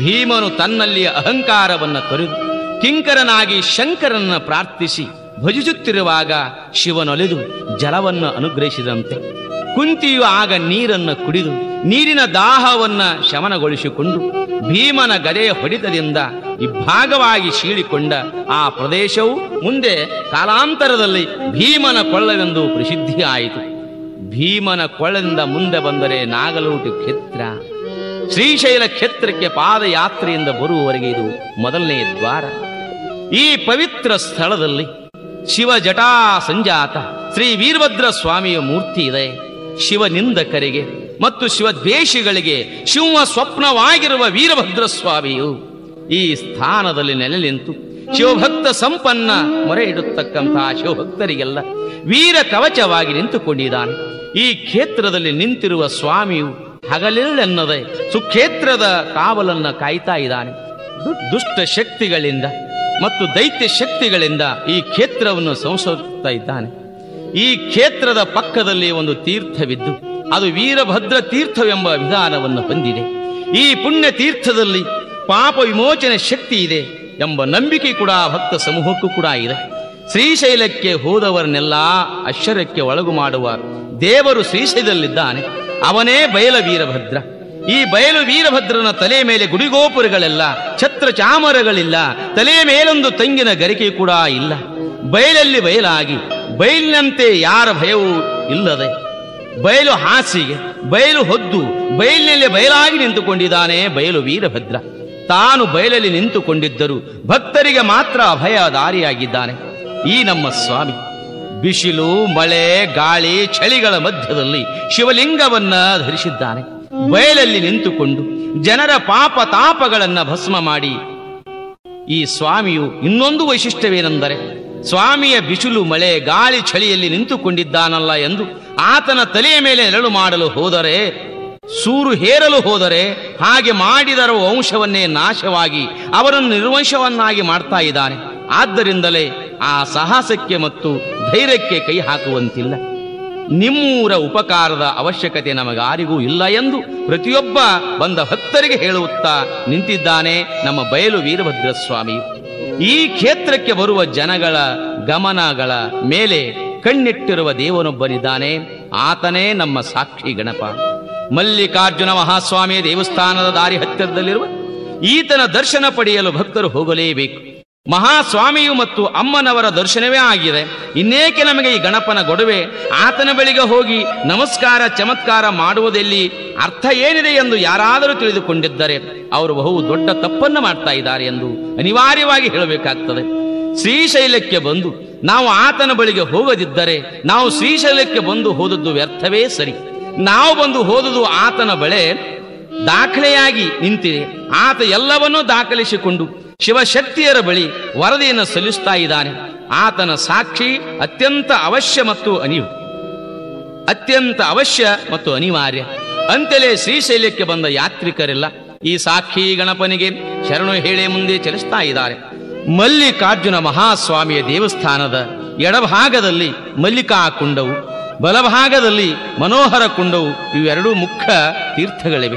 ಭೀಮನು ತನ್ನಲ್ಲಿಯ ಅಹಂಕಾರವನ್ನ ತೊರೆದು ಕಿಂಕರನಾಗಿ ಶಂಕರನ್ನ ಪ್ರಾರ್ಥಿಸಿ ಭಜಿಸುತ್ತಿರುವಾಗ ಶಿವನೊಲೆದು ಜಲವನ್ನು ಅನುಗ್ರಹಿಸಿದಂತೆ ಕುಂತಿಯು ಆಗ ನೀರನ್ನು ಕುಡಿದು ನೀರಿನ ದಾಹವನ್ನ ಶಮನಗೊಳಿಸಿಕೊಂಡು ಭೀಮನ ಗದೆಯ ಹೊಡಿತದಿಂದ ಇಬ್ಬಾಗವಾಗಿ ಸೀಳಿಕೊಂಡ ಆ ಪ್ರದೇಶವು ಮುಂದೆ ಕಾಲಾಂತರದಲ್ಲಿ ಭೀಮನ ಕೊಳ್ಳವೆಂದು ಪ್ರಸಿದ್ಧಿಯಾಯಿತು ಭೀಮನ ಕೊಳ್ಳದಿಂದ ಮುಂದೆ ಬಂದರೆ ನಾಗಲೋಟು ಕ್ಷೇತ್ರ ಶ್ರೀಶೈಲ ಕ್ಷೇತ್ರಕ್ಕೆ ಪಾದಯಾತ್ರೆಯಿಂದ ಬರುವವರೆಗೆ ಇದು ಮೊದಲನೆಯ ದ್ವಾರ ಈ ಪವಿತ್ರ ಸ್ಥಳದಲ್ಲಿ ಶಿವ ಜಟಾ ಸಂಜಾತ ಶ್ರೀ ವೀರಭದ್ರ ಸ್ವಾಮಿಯ ಮೂರ್ತಿ ಇದೆ ಶಿವನಿಂದಕರಿಗೆ ಮತ್ತು ಶಿವದ್ವೇಷಿಗಳಿಗೆ ಶಿವ ಸ್ವಪ್ನವಾಗಿರುವ ವೀರಭದ್ರ ಸ್ವಾಮಿಯು ಈ ಸ್ಥಾನದಲ್ಲಿ ನೆಲೆ ನಿಂತು ಶಿವಭಕ್ತ ಸಂಪನ್ನ ಮೊರೆ ಇಡುತ್ತಕ್ಕಂತಹ ಶಿವಭಕ್ತರಿಗೆಲ್ಲ ವೀರ ಕವಚವಾಗಿ ನಿಂತುಕೊಂಡಿದ್ದಾನೆ ಈ ಕ್ಷೇತ್ರದಲ್ಲಿ ನಿಂತಿರುವ ಸ್ವಾಮಿಯು ಹಗಲಿರಳೆನ್ನದೆ ಸುಕ್ಷೇತ್ರದ ಕಾವಲನ್ನ ಕಾಯ್ತಾ ಇದ್ದಾನೆ ದು- ದುಷ್ಟ ಶಕ್ತಿಗಳಿಂದ ಮತ್ತು ದೈತ್ಯ ಶಕ್ತಿಗಳಿಂದ ಈ ಕ್ಷೇತ್ರವನ್ನು ಸಂಸೋತ್ತಾ ಇದ್ದಾನೆ ಈ ಕ್ಷೇತ್ರದ ಪಕ್ಕದಲ್ಲಿ ಒಂದು ತೀರ್ಥವಿದ್ದು ಅದು ವೀರಭದ್ರ ತೀರ್ಥವೆಂಬ ವಿಧಾನವನ್ನು ಹೊಂದಿದೆ ಈ ಪುಣ್ಯ ತೀರ್ಥದಲ್ಲಿ ಪಾಪ ವಿಮೋಚನೆ ಶಕ್ತಿ ಇದೆ ಎಂಬ ನಂಬಿಕೆ ಕೂಡ ಭಕ್ತ ಸಮೂಹಕ್ಕೂ ಕೂಡ ಇದೆ ಶ್ರೀಶೈಲಕ್ಕೆ ಹೋದವರನ್ನೆಲ್ಲ ಅಶ್ಚರ್ಯಕ್ಕೆ ಒಳಗು ಮಾಡುವ ದೇವರು ಶ್ರೀಶೈಲದಲ್ಲಿದ್ದಾನೆ ಅವನೇ ಬಯಲ ವೀರಭದ್ರ ಈ ಬಯಲು ವೀರಭದ್ರನ ತಲೆ ಮೇಲೆ ಗುಡಿಗೋಪುರಗಳೆಲ್ಲ ಛತ್ರ ಚಾಮರಗಳಿಲ್ಲ ತಲೆಯ ಮೇಲೊಂದು ತಂಗಿನ ಗರಿಕೆ ಕೂಡ ಇಲ್ಲ ಬಯಲಲ್ಲಿ ಬಯಲಾಗಿ ಬಯಲಿನಂತೆ ಯಾರ ಭಯವೂ ಇಲ್ಲದೆ ಬಯಲು ಹಾಸಿಗೆ ಬಯಲು ಹೊದ್ದು ಬಯಲಿನಲ್ಲಿ ಬಯಲಾಗಿ ನಿಂತುಕೊಂಡಿದ್ದಾನೆ ಬಯಲು ವೀರಭದ್ರ ತಾನು ಬಯಲಲ್ಲಿ ನಿಂತುಕೊಂಡಿದ್ದರೂ ಭಕ್ತರಿಗೆ ಮಾತ್ರ ಅಭಯ ದಾರಿಯಾಗಿದ್ದಾನೆ ಈ ನಮ್ಮ ಸ್ವಾಮಿ ಬಿಸಿಲು ಮಳೆ ಗಾಳಿ ಚಳಿಗಳ ಮಧ್ಯದಲ್ಲಿ ಶಿವಲಿಂಗವನ್ನ ಧರಿಸಿದ್ದಾನೆ ಬಯಲಲ್ಲಿ ನಿಂತುಕೊಂಡು ಜನರ ಪಾಪ ತಾಪಗಳನ್ನ ಭಸ್ಮ ಮಾಡಿ ಈ ಸ್ವಾಮಿಯು ಇನ್ನೊಂದು ವೈಶಿಷ್ಟ್ಯವೇನೆಂದರೆ ಸ್ವಾಮಿಯ ಬಿಸಿಲು ಮಳೆ ಗಾಳಿ ಚಳಿಯಲ್ಲಿ ನಿಂತುಕೊಂಡಿದ್ದಾನಲ್ಲ ಎಂದು ಆತನ ತಲೆಯ ಮೇಲೆ ನೆರಳು ಮಾಡಲು ಹೋದರೆ ಸೂರು ಹೇರಲು ಹೋದರೆ ಹಾಗೆ ಮಾಡಿದರ ವಂಶವನ್ನೇ ನಾಶವಾಗಿ ಅವರನ್ನು ನಿರ್ವಂಶವನ್ನಾಗಿ ಮಾಡ್ತಾ ಇದ್ದಾನೆ ಆದ್ದರಿಂದಲೇ ಆ ಸಾಹಸಕ್ಕೆ ಮತ್ತು ಧೈರ್ಯಕ್ಕೆ ಕೈ ಹಾಕುವಂತಿಲ್ಲ ನಿಮ್ಮೂರ ಉಪಕಾರದ ಅವಶ್ಯಕತೆ ನಮಗಾರಿಗೂ ಇಲ್ಲ ಎಂದು ಪ್ರತಿಯೊಬ್ಬ ಬಂದ ಭಕ್ತರಿಗೆ ಹೇಳುತ್ತಾ ನಿಂತಿದ್ದಾನೆ ನಮ್ಮ ಬಯಲು ವೀರಭದ್ರ ಸ್ವಾಮಿ ಈ ಕ್ಷೇತ್ರಕ್ಕೆ ಬರುವ ಜನಗಳ ಗಮನಗಳ ಮೇಲೆ ಕಣ್ಣಿಟ್ಟಿರುವ ದೇವನೊಬ್ಬನಿದ್ದಾನೆ ಆತನೇ ನಮ್ಮ ಸಾಕ್ಷಿ ಗಣಪ ಮಲ್ಲಿಕಾರ್ಜುನ ಮಹಾಸ್ವಾಮಿಯ ದೇವಸ್ಥಾನದ ದಾರಿ ಹತ್ತಿರದಲ್ಲಿರುವ ಈತನ ದರ್ಶನ ಪಡೆಯಲು ಭಕ್ತರು ಹೋಗಲೇಬೇಕು ಮಹಾಸ್ವಾಮಿಯು ಮತ್ತು ಅಮ್ಮನವರ ದರ್ಶನವೇ ಆಗಿದೆ ಇನ್ನೇಕೆ ನಮಗೆ ಈ ಗಣಪನ ಗೊಡವೆ ಆತನ ಬಳಿಗೆ ಹೋಗಿ ನಮಸ್ಕಾರ ಚಮತ್ಕಾರ ಮಾಡುವುದೆಲ್ಲಿ ಅರ್ಥ ಏನಿದೆ ಎಂದು ಯಾರಾದರೂ ತಿಳಿದುಕೊಂಡಿದ್ದರೆ ಅವರು ಬಹು ದೊಡ್ಡ ತಪ್ಪನ್ನ ಮಾಡ್ತಾ ಇದ್ದಾರೆ ಎಂದು ಅನಿವಾರ್ಯವಾಗಿ ಹೇಳಬೇಕಾಗ್ತದೆ ಶ್ರೀಶೈಲಕ್ಕೆ ಬಂದು ನಾವು ಆತನ ಬಳಿಗೆ ಹೋಗದಿದ್ದರೆ ನಾವು ಶ್ರೀಶೈಲಕ್ಕೆ ಬಂದು ಹೋದದ್ದು ವ್ಯರ್ಥವೇ ಸರಿ ನಾವು ಬಂದು ಹೋದುದು ಆತನ ಬಳೆ ದಾಖಲೆಯಾಗಿ ನಿಂತಿದೆ ಆತ ಎಲ್ಲವನ್ನೂ ದಾಖಲಿಸಿಕೊಂಡು ಶಿವಶಕ್ತಿಯರ ಬಳಿ ವರದಿಯನ್ನು ಸಲ್ಲಿಸ್ತಾ ಇದ್ದಾನೆ ಆತನ ಸಾಕ್ಷಿ ಅತ್ಯಂತ ಅವಶ್ಯ ಮತ್ತು ಅನಿವು ಅತ್ಯಂತ ಅವಶ್ಯ ಮತ್ತು ಅನಿವಾರ್ಯ ಅಂತಲೇ ಶ್ರೀಶೈಲ್ಯಕ್ಕೆ ಬಂದ ಯಾತ್ರಿಕರೆಲ್ಲ ಈ ಸಾಕ್ಷಿ ಗಣಪನಿಗೆ ಶರಣು ಹೇಳಿ ಮುಂದೆ ಚಲಿಸ್ತಾ ಇದ್ದಾರೆ ಮಲ್ಲಿಕಾರ್ಜುನ ಮಹಾಸ್ವಾಮಿಯ ದೇವಸ್ಥಾನದ ಎಡಭಾಗದಲ್ಲಿ ಮಲ್ಲಿಕಾ ಕುಂಡವು ಬಲಭಾಗದಲ್ಲಿ ಮನೋಹರ ಕುಂಡವು ಇವೆರಡೂ ಮುಖ್ಯ ತೀರ್ಥಗಳಿವೆ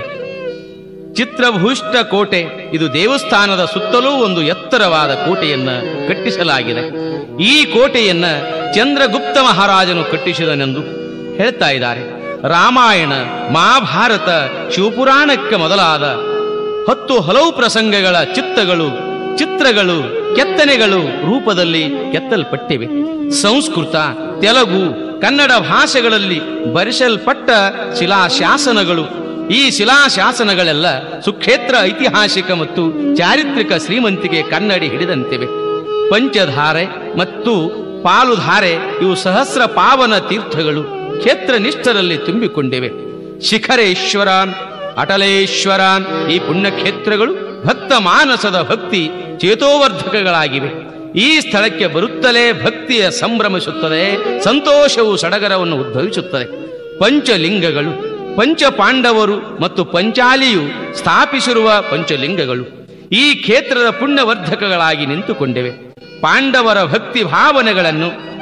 ಚಿತ್ರಭೂಷ್ಟ ಕೋಟೆ ಇದು ದೇವಸ್ಥಾನದ ಸುತ್ತಲೂ ಒಂದು ಎತ್ತರವಾದ ಕೋಟೆಯನ್ನ ಕಟ್ಟಿಸಲಾಗಿದೆ ಈ ಕೋಟೆಯನ್ನ ಚಂದ್ರಗುಪ್ತ ಮಹಾರಾಜನು ಕಟ್ಟಿಸಿದನೆಂದು ಹೇಳ್ತಾ ಇದ್ದಾರೆ ರಾಮಾಯಣ ಮಹಾಭಾರತ ಶಿವಪುರಾಣಕ್ಕೆ ಮೊದಲಾದ ಹತ್ತು ಹಲವು ಪ್ರಸಂಗಗಳ ಚಿತ್ತಗಳು ಚಿತ್ರಗಳು ಕೆತ್ತನೆಗಳು ರೂಪದಲ್ಲಿ ಕೆತ್ತಲ್ಪಟ್ಟಿವೆ ಸಂಸ್ಕೃತ ತೆಲುಗು ಕನ್ನಡ ಭಾಷೆಗಳಲ್ಲಿ ಬರೆಸಲ್ಪಟ್ಟ ಶಿಲಾಶಾಸನಗಳು ಈ ಶಿಲಾಶಾಸನಗಳೆಲ್ಲ ಸುಕ್ಷೇತ್ರ ಐತಿಹಾಸಿಕ ಮತ್ತು ಚಾರಿತ್ರಿಕ ಶ್ರೀಮಂತಿಕೆ ಕನ್ನಡಿ ಹಿಡಿದಂತಿವೆ ಪಂಚಧಾರೆ ಮತ್ತು ಪಾಲುಧಾರೆ ಇವು ಸಹಸ್ರ ಪಾವನ ತೀರ್ಥಗಳು ಕ್ಷೇತ್ರ ನಿಷ್ಠರಲ್ಲಿ ತುಂಬಿಕೊಂಡಿವೆ ಶಿಖರೇಶ್ವರಾನ್ ಅಟಲೇಶ್ವರಾನ್ ಈ ಪುಣ್ಯಕ್ಷೇತ್ರಗಳು ಭಕ್ತ ಮಾನಸದ ಭಕ್ತಿ ಚೇತೋವರ್ಧಕಗಳಾಗಿವೆ ಈ ಸ್ಥಳಕ್ಕೆ ಬರುತ್ತಲೇ ಭಕ್ತಿಯ ಸಂಭ್ರಮಿಸುತ್ತದೆ ಸಂತೋಷವು ಸಡಗರವನ್ನು ಉದ್ಭವಿಸುತ್ತದೆ ಪಂಚಲಿಂಗಗಳು ಪಂಚ ಪಾಂಡವರು ಮತ್ತು ಪಂಚಾಲಿಯು ಸ್ಥಾಪಿಸಿರುವ ಪಂಚಲಿಂಗಗಳು ಈ ಕ್ಷೇತ್ರದ ಪುಣ್ಯವರ್ಧಕಗಳಾಗಿ ನಿಂತುಕೊಂಡಿವೆ ಪಾಂಡವರ ಭಕ್ತಿ ಭಾವನೆಗಳನ್ನು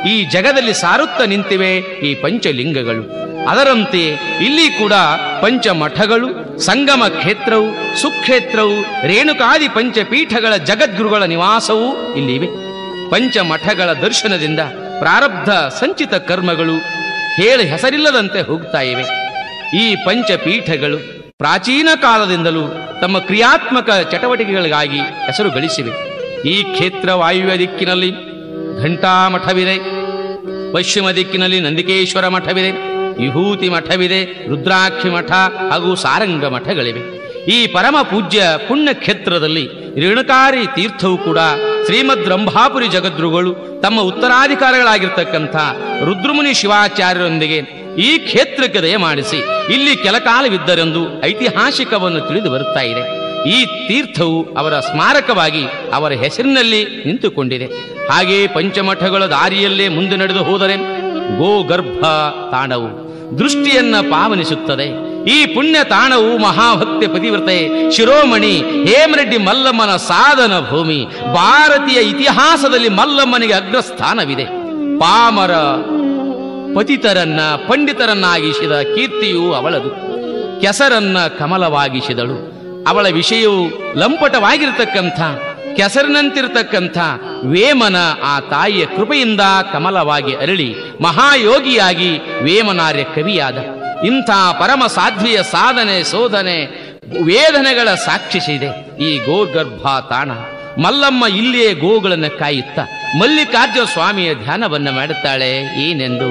ಈ ಜಗದಲ್ಲಿ ಸಾರುತ್ತ ನಿಂತಿವೆ ಈ ಪಂಚಲಿಂಗಗಳು ಅದರಂತೆ ಇಲ್ಲಿ ಕೂಡ ಪಂಚಮಠಗಳು ಸಂಗಮ ಕ್ಷೇತ್ರವು ಸುಕ್ಷೇತ್ರವು ರೇಣುಕಾದಿ ಪಂಚಪೀಠಗಳ ಜಗದ್ಗುರುಗಳ ನಿವಾಸವೂ ಇಲ್ಲಿವೆ ಪಂಚಮಠಗಳ ದರ್ಶನದಿಂದ ಪ್ರಾರಬ್ಧ ಸಂಚಿತ ಕರ್ಮಗಳು ಹೇಳಿ ಹೆಸರಿಲ್ಲದಂತೆ ಹೋಗ್ತಾ ಇವೆ ಈ ಪಂಚಪೀಠಗಳು ಪ್ರಾಚೀನ ಕಾಲದಿಂದಲೂ ತಮ್ಮ ಕ್ರಿಯಾತ್ಮಕ ಚಟುವಟಿಕೆಗಳಿಗಾಗಿ ಹೆಸರು ಗಳಿಸಿವೆ ಈ ಕ್ಷೇತ್ರ ವಾಯುವ್ಯ ದಿಕ್ಕಿನಲ್ಲಿ ಘಂಟಾಮಠವಿದೆ ಪಶ್ಚಿಮ ದಿಕ್ಕಿನಲ್ಲಿ ನಂದಿಕೇಶ್ವರ ಮಠವಿದೆ ವಿಭೂತಿ ಮಠವಿದೆ ರುದ್ರಾಕ್ಷಿ ಮಠ ಹಾಗೂ ಸಾರಂಗ ಮಠಗಳಿವೆ ಈ ಪರಮ ಪೂಜ್ಯ ಪುಣ್ಯ ಕ್ಷೇತ್ರದಲ್ಲಿ ರೇಣುಕಾರಿ ತೀರ್ಥವು ಕೂಡ ಶ್ರೀಮದ್ ರಂಭಾಪುರಿ ಜಗದ್ಗುರುಗಳು ತಮ್ಮ ಉತ್ತರಾಧಿಕಾರಿಗಳಾಗಿರ್ತಕ್ಕಂಥ ರುದ್ರಮುನಿ ಶಿವಾಚಾರ್ಯರೊಂದಿಗೆ ಈ ಕ್ಷೇತ್ರಕ್ಕೆ ದಯಮಾಡಿಸಿ ಇಲ್ಲಿ ಕೆಲಕಾಲವಿದ್ದರೆಂದು ಐತಿಹಾಸಿಕವನ್ನು ತಿಳಿದು ಬರುತ್ತಾ ಇದೆ ಈ ತೀರ್ಥವು ಅವರ ಸ್ಮಾರಕವಾಗಿ ಅವರ ಹೆಸರಿನಲ್ಲಿ ನಿಂತುಕೊಂಡಿದೆ ಹಾಗೆ ಪಂಚಮಠಗಳ ದಾರಿಯಲ್ಲೇ ಮುಂದೆ ನಡೆದು ಹೋದರೆ ಗೋಗರ್ಭ ತಾಣವು ದೃಷ್ಟಿಯನ್ನ ಪಾವನಿಸುತ್ತದೆ ಈ ಪುಣ್ಯ ತಾಣವು ಮಹಾಭಕ್ತಿ ಪತಿವ್ರತೆ ಶಿರೋಮಣಿ ಹೇಮರೆಡ್ಡಿ ಮಲ್ಲಮ್ಮನ ಸಾಧನ ಭೂಮಿ ಭಾರತೀಯ ಇತಿಹಾಸದಲ್ಲಿ ಮಲ್ಲಮ್ಮನಿಗೆ ಅಗ್ರಸ್ಥಾನವಿದೆ ಪಾಮರ ಪತಿತರನ್ನ ಪಂಡಿತರನ್ನಾಗಿಸಿದ ಕೀರ್ತಿಯು ಅವಳದು ಕೆಸರನ್ನ ಕಮಲವಾಗಿಸಿದಳು ಅವಳ ವಿಷಯವು ಲಂಪಟವಾಗಿರತಕ್ಕಂಥ ಕೆಸರಿನಂತಿರತಕ್ಕಂಥ ವೇಮನ ಆ ತಾಯಿಯ ಕೃಪೆಯಿಂದ ಕಮಲವಾಗಿ ಅರಳಿ ಮಹಾಯೋಗಿಯಾಗಿ ವೇಮನಾರ್ಯ ಕವಿಯಾದ ಇಂಥ ಪರಮ ಸಾಧ್ವಿಯ ಸಾಧನೆ ಶೋಧನೆ ವೇದನೆಗಳ ಸಾಕ್ಷಿಸಿದೆ ಈ ಗೋಗರ್ಭ ತಾಣ ಮಲ್ಲಮ್ಮ ಇಲ್ಲಿಯೇ ಗೋಗಳನ್ನು ಕಾಯುತ್ತಾ ಮಲ್ಲಿಕಾರ್ಜುನ ಸ್ವಾಮಿಯ ಧ್ಯಾನವನ್ನ ಮಾಡುತ್ತಾಳೆ ಏನೆಂದು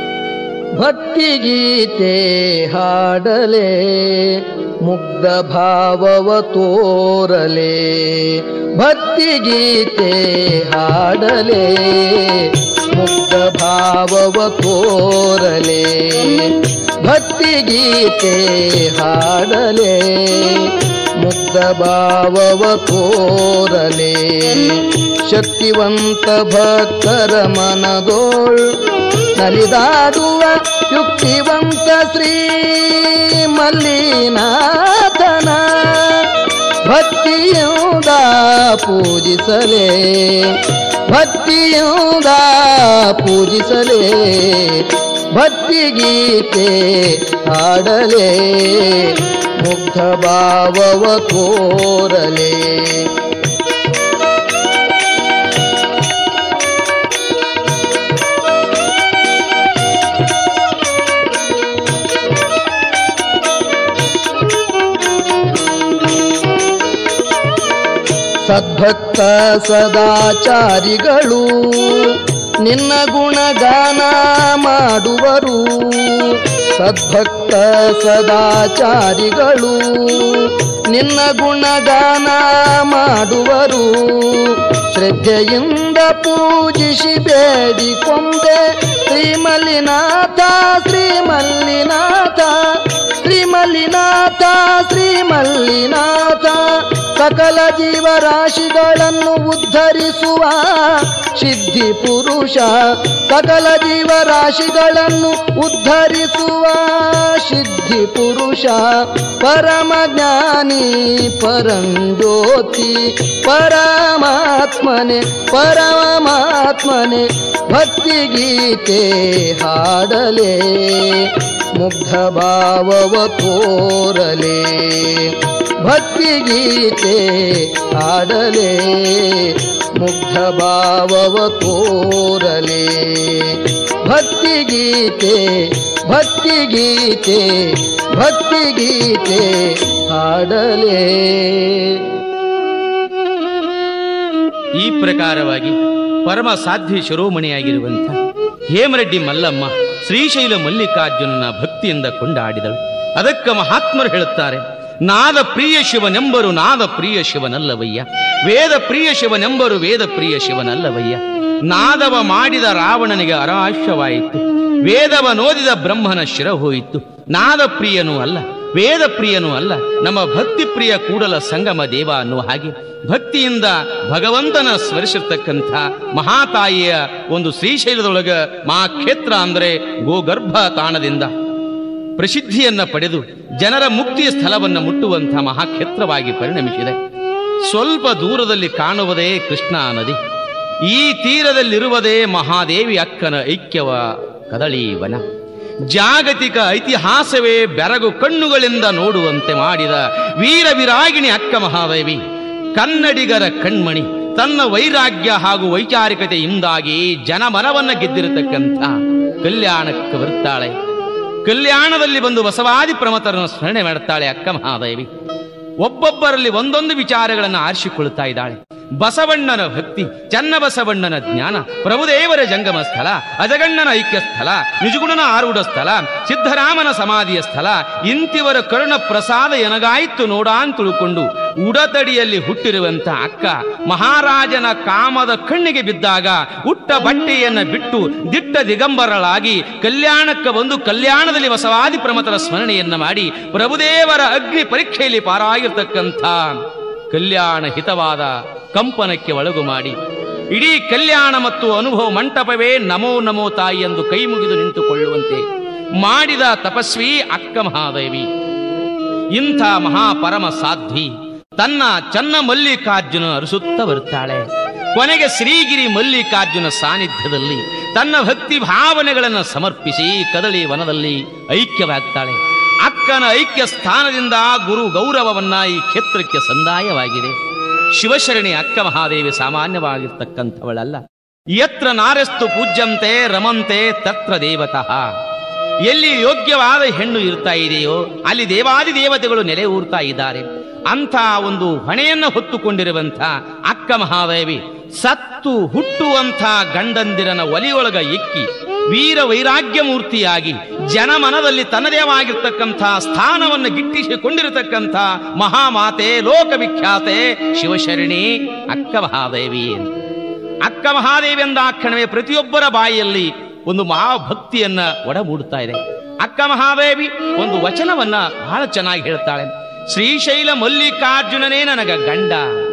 ಭಕ್ತಿಗೀತೆ ಹಾಡಲೆ ಮುಗ್ಧ ಭಾವವ ತೋರಲೆ ಭಕ್ತಿಗೀತೆ ಹಾಡಲೆ ಮುಗ್ಧ ಭಾವವ ತೋರಲೆ ಭಕ್ತಿಗೀತೆ ಹಾಡಲೆ ಮುಗ್ಧ ಭಾವವ ತೋರಲೆ ಶಕ್ತಿವಂತ ಭಕ್ತರ ಮನದೋಳ್ ನಲಿದಾಡುವ ಯುಕ್ತಿವಂತ ಶ್ರೀ ಮಲ್ಲಿನಾಥನ ಭಕ್ತಿಯುದ ಪೂಜಿಸಲೇ ಭಕ್ತಿಯುದ ಪೂಜಿಸಲೇ ಭಕ್ತಿಗೀತೆ ಹಾಡಲೇ ಮುಗ್ಧ ಭಾವವ ತೋರಲೇ ಸದ್ಭಕ್ತ ಸದಾಚಾರಿಗಳು ನಿನ್ನ ಗುಣಗಾನ ಮಾಡುವರು ಸದ್ಭಕ್ತ ಸದಾಚಾರಿಗಳು ನಿನ್ನ ಗುಣಗಾನ ಮಾಡುವರು ಶ್ರದ್ಧೆಯಿಂದ ಪೂಜಿಸಿ ಬೇಡಿಕೊಂಡೆ ಶ್ರೀಮಲ್ಲಿನಾಥ ಶ್ರೀಮಲ್ಲಿನಾಥ ಶ್ರೀಮಲ್ಲಿನಾಥ ಶ್ರೀಮಲ್ಲಿನಾಥ ಸಕಲ ಜೀವರಾಶಿಗಳನ್ನು ಉದ್ಧರಿಸುವ ಸಿದ್ಧಿ ಪುರುಷ ಸಕಲ ಜೀವರಾಶಿಗಳನ್ನು ಉದ್ಧರಿಸುವ ಸಿದ್ಧಿ ಪುರುಷ ಪರಮ ಜ್ಞಾನಿ ಪರಂಜ್ಯೋತಿ ಪರಮಾತ್ಮನೆ ಪರಮಾತ್ಮನೆ ಭಕ್ತಿಗೀತೆ ಹಾಡಲೇ ಮುಗ್ಧ ಭಾವವ ತೋರಲೇ ಭಕ್ತಿಗೀತೆ ಹಾಡಲೇ ಮುಗ್ಧ ಭಾವವ ತೋರಲೇ ಭಕ್ತಿಗೀತೆ ಭಕ್ತಿಗೀತೆ ಭಕ್ತಿಗೀತೆ ಹಾಡಲೇ ಈ ಪ್ರಕಾರವಾಗಿ ಪರಮ ಸಾಧ್ವಿ ಶಿರೋಮಣಿಯಾಗಿರುವಂಥ ಹೇಮರೆಡ್ಡಿ ಮಲ್ಲಮ್ಮ ಶ್ರೀಶೈಲ ಮಲ್ಲಿಕಾರ್ಜುನನ ಭಕ್ತಿಯಿಂದ ಕೊಂಡಾಡಿದಳು ಅದಕ್ಕ ಮಹಾತ್ಮರು ಹೇಳುತ್ತಾರೆ ನಾದ ಪ್ರಿಯ ಶಿವನೆಂಬರು ನಾದ ಪ್ರಿಯ ಶಿವನಲ್ಲವಯ್ಯ ವೇದ ಪ್ರಿಯ ಶಿವನೆಂಬರು ವೇದ ಪ್ರಿಯ ಶಿವನಲ್ಲವಯ್ಯ ನಾದವ ಮಾಡಿದ ರಾವಣನಿಗೆ ಅರಾಶ್ಯವಾಯಿತು ವೇದವ ನೋದಿದ ಬ್ರಹ್ಮನ ಶಿರ ಹೋಯಿತು ನಾದ ಪ್ರಿಯನೂ ಅಲ್ಲ ವೇದ ಪ್ರಿಯನೂ ಅಲ್ಲ ನಮ್ಮ ಭಕ್ತಿ ಪ್ರಿಯ ಕೂಡಲ ಸಂಗಮ ದೇವ ಅನ್ನುವ ಹಾಗೆ ಭಕ್ತಿಯಿಂದ ಭಗವಂತನ ಸ್ಮರಿಸಿರ್ತಕ್ಕಂಥ ಮಹಾತಾಯಿಯ ಒಂದು ಶ್ರೀಶೈಲದೊಳಗ ಮಹಾಕ್ಷೇತ್ರ ಅಂದರೆ ಗೋಗರ್ಭ ತಾಣದಿಂದ ಪ್ರಸಿದ್ಧಿಯನ್ನ ಪಡೆದು ಜನರ ಮುಕ್ತಿಯ ಸ್ಥಳವನ್ನು ಮುಟ್ಟುವಂಥ ಮಹಾಕ್ಷೇತ್ರವಾಗಿ ಪರಿಣಮಿಸಿದೆ ಸ್ವಲ್ಪ ದೂರದಲ್ಲಿ ಕಾಣುವುದೇ ಕೃಷ್ಣಾ ನದಿ ಈ ತೀರದಲ್ಲಿರುವುದೇ ಮಹಾದೇವಿ ಅಕ್ಕನ ಐಕ್ಯವ ಕದಳಿ ವನ ಜಾಗತಿಕ ಇತಿಹಾಸವೇ ಬೆರಗು ಕಣ್ಣುಗಳಿಂದ ನೋಡುವಂತೆ ಮಾಡಿದ ವೀರ ವಿರಾಗಿಣಿ ಅಕ್ಕ ಮಹಾದೇವಿ ಕನ್ನಡಿಗರ ಕಣ್ಮಣಿ ತನ್ನ ವೈರಾಗ್ಯ ಹಾಗೂ ವೈಚಾರಿಕತೆಯಿಂದಾಗಿ ಜನಮನವನ್ನ ಗೆದ್ದಿರತಕ್ಕಂಥ ಕಲ್ಯಾಣಕ್ಕೆ ಬರ್ತಾಳೆ ಕಲ್ಯಾಣದಲ್ಲಿ ಬಂದು ಬಸವಾದಿ ಪ್ರಮತರನ್ನು ಸ್ಮರಣೆ ಮಾಡ್ತಾಳೆ ಅಕ್ಕ ಮಹಾದೇವಿ ಒಬ್ಬೊಬ್ಬರಲ್ಲಿ ಒಂದೊಂದು ವಿಚಾರಗಳನ್ನು ಆರಿಸಿಕೊಳ್ತಾ ಇದ್ದಾಳೆ ಬಸವಣ್ಣನ ಭಕ್ತಿ ಚನ್ನಬಸವಣ್ಣನ ಜ್ಞಾನ ಪ್ರಭುದೇವರ ಜಂಗಮ ಸ್ಥಳ ಅಜಗಣ್ಣನ ಐಕ್ಯ ಸ್ಥಳ ನಿಜಗುಣನ ಆರೂಢ ಸ್ಥಳ ಸಿದ್ಧರಾಮನ ಸಮಾಧಿಯ ಸ್ಥಳ ಇಂತಿವರ ಕರುಣ ಪ್ರಸಾದ ಎನಗಾಯಿತು ನೋಡ ಅಂತ ತಿಳ್ಕೊಂಡು ಉಡತಡಿಯಲ್ಲಿ ಹುಟ್ಟಿರುವಂತ ಅಕ್ಕ ಮಹಾರಾಜನ ಕಾಮದ ಕಣ್ಣಿಗೆ ಬಿದ್ದಾಗ ಉಟ್ಟ ಬಟ್ಟೆಯನ್ನ ಬಿಟ್ಟು ದಿಟ್ಟ ದಿಗಂಬರಳಾಗಿ ಕಲ್ಯಾಣಕ್ಕೆ ಬಂದು ಕಲ್ಯಾಣದಲ್ಲಿ ಬಸವಾದಿ ಪ್ರಮತರ ಸ್ಮರಣೆಯನ್ನ ಮಾಡಿ ಪ್ರಭುದೇವರ ಅಗ್ನಿ ಪರೀಕ್ಷೆಯಲ್ಲಿ ಪಾರಾಗಿರ್ತಕ್ಕಂಥ ಕಲ್ಯಾಣ ಹಿತವಾದ ಕಂಪನಕ್ಕೆ ಒಳಗು ಮಾಡಿ ಇಡೀ ಕಲ್ಯಾಣ ಮತ್ತು ಅನುಭವ ಮಂಟಪವೇ ನಮೋ ನಮೋ ತಾಯಿ ಎಂದು ಕೈ ಮುಗಿದು ನಿಂತುಕೊಳ್ಳುವಂತೆ ಮಾಡಿದ ತಪಸ್ವಿ ಅಕ್ಕ ಮಹಾದೇವಿ ಇಂಥ ಮಹಾಪರಮ ಸಾಧ್ವಿ ತನ್ನ ಚನ್ನ ಮಲ್ಲಿಕಾರ್ಜುನ ಅರಸುತ್ತಾ ಬರ್ತಾಳೆ ಕೊನೆಗೆ ಶ್ರೀಗಿರಿ ಮಲ್ಲಿಕಾರ್ಜುನ ಸಾನ್ನಿಧ್ಯದಲ್ಲಿ ತನ್ನ ಭಕ್ತಿ ಭಾವನೆಗಳನ್ನು ಸಮರ್ಪಿಸಿ ಕದಳಿ ವನದಲ್ಲಿ ಐಕ್ಯವಾಗ್ತಾಳೆ ಅಕ್ಕನ ಐಕ್ಯ ಸ್ಥಾನದಿಂದ ಗುರು ಗೌರವವನ್ನ ಈ ಕ್ಷೇತ್ರಕ್ಕೆ ಸಂದಾಯವಾಗಿದೆ ಶಿವಶರಣಿ ಅಕ್ಕ ಮಹಾದೇವಿ ಸಾಮಾನ್ಯವಾಗಿರ್ತಕ್ಕಂಥವಳಲ್ಲ ಯತ್ರ ನಾರೆಸ್ತು ಪೂಜ್ಯಂತೆ ರಮಂತೆ ತತ್ರ ದೇವತಃ ಎಲ್ಲಿ ಯೋಗ್ಯವಾದ ಹೆಣ್ಣು ಇರ್ತಾ ಇದೆಯೋ ಅಲ್ಲಿ ದೇವಾದಿ ದೇವತೆಗಳು ನೆಲೆ ಊರ್ತಾ ಇದ್ದಾರೆ ಅಂಥ ಒಂದು ಹೊಣೆಯನ್ನು ಹೊತ್ತುಕೊಂಡಿರುವಂಥ ಅಕ್ಕ ಮಹಾದೇವಿ ಸತ್ತು ಹುಟ್ಟುವಂಥ ಗಂಡಂದಿರನ ಒಲಿಯೊಳಗ ಎಕ್ಕಿ ವೀರ ವೈರಾಗ್ಯ ಮೂರ್ತಿಯಾಗಿ ಜನಮನದಲ್ಲಿ ತನ್ನದೇ ಆಗಿರ್ತಕ್ಕಂಥ ಸ್ಥಾನವನ್ನು ಗಿಟ್ಟಿಸಿಕೊಂಡಿರತಕ್ಕಂಥ ಮಹಾಮಾತೆ ಲೋಕವಿಖ್ಯಾತೆ ಶಿವಶರಣಿ ಅಕ್ಕ ಮಹಾದೇವಿ ಅಂತ ಅಕ್ಕ ಮಹಾದೇವಿ ಎಂದ ಕ್ಷಣವೇ ಪ್ರತಿಯೊಬ್ಬರ ಬಾಯಿಯಲ್ಲಿ ಒಂದು ಮಹಾಭಕ್ತಿಯನ್ನ ಒಡಮೂಡುತ್ತಾ ಇದೆ ಅಕ್ಕ ಮಹಾದೇವಿ ಒಂದು ವಚನವನ್ನ ಬಹಳ ಚೆನ್ನಾಗಿ ಹೇಳ್ತಾಳೆ ಶ್ರೀಶೈಲ ಮಲ್ಲಿಕಾರ್ಜುನನೇ ನನಗ ಗಂಡ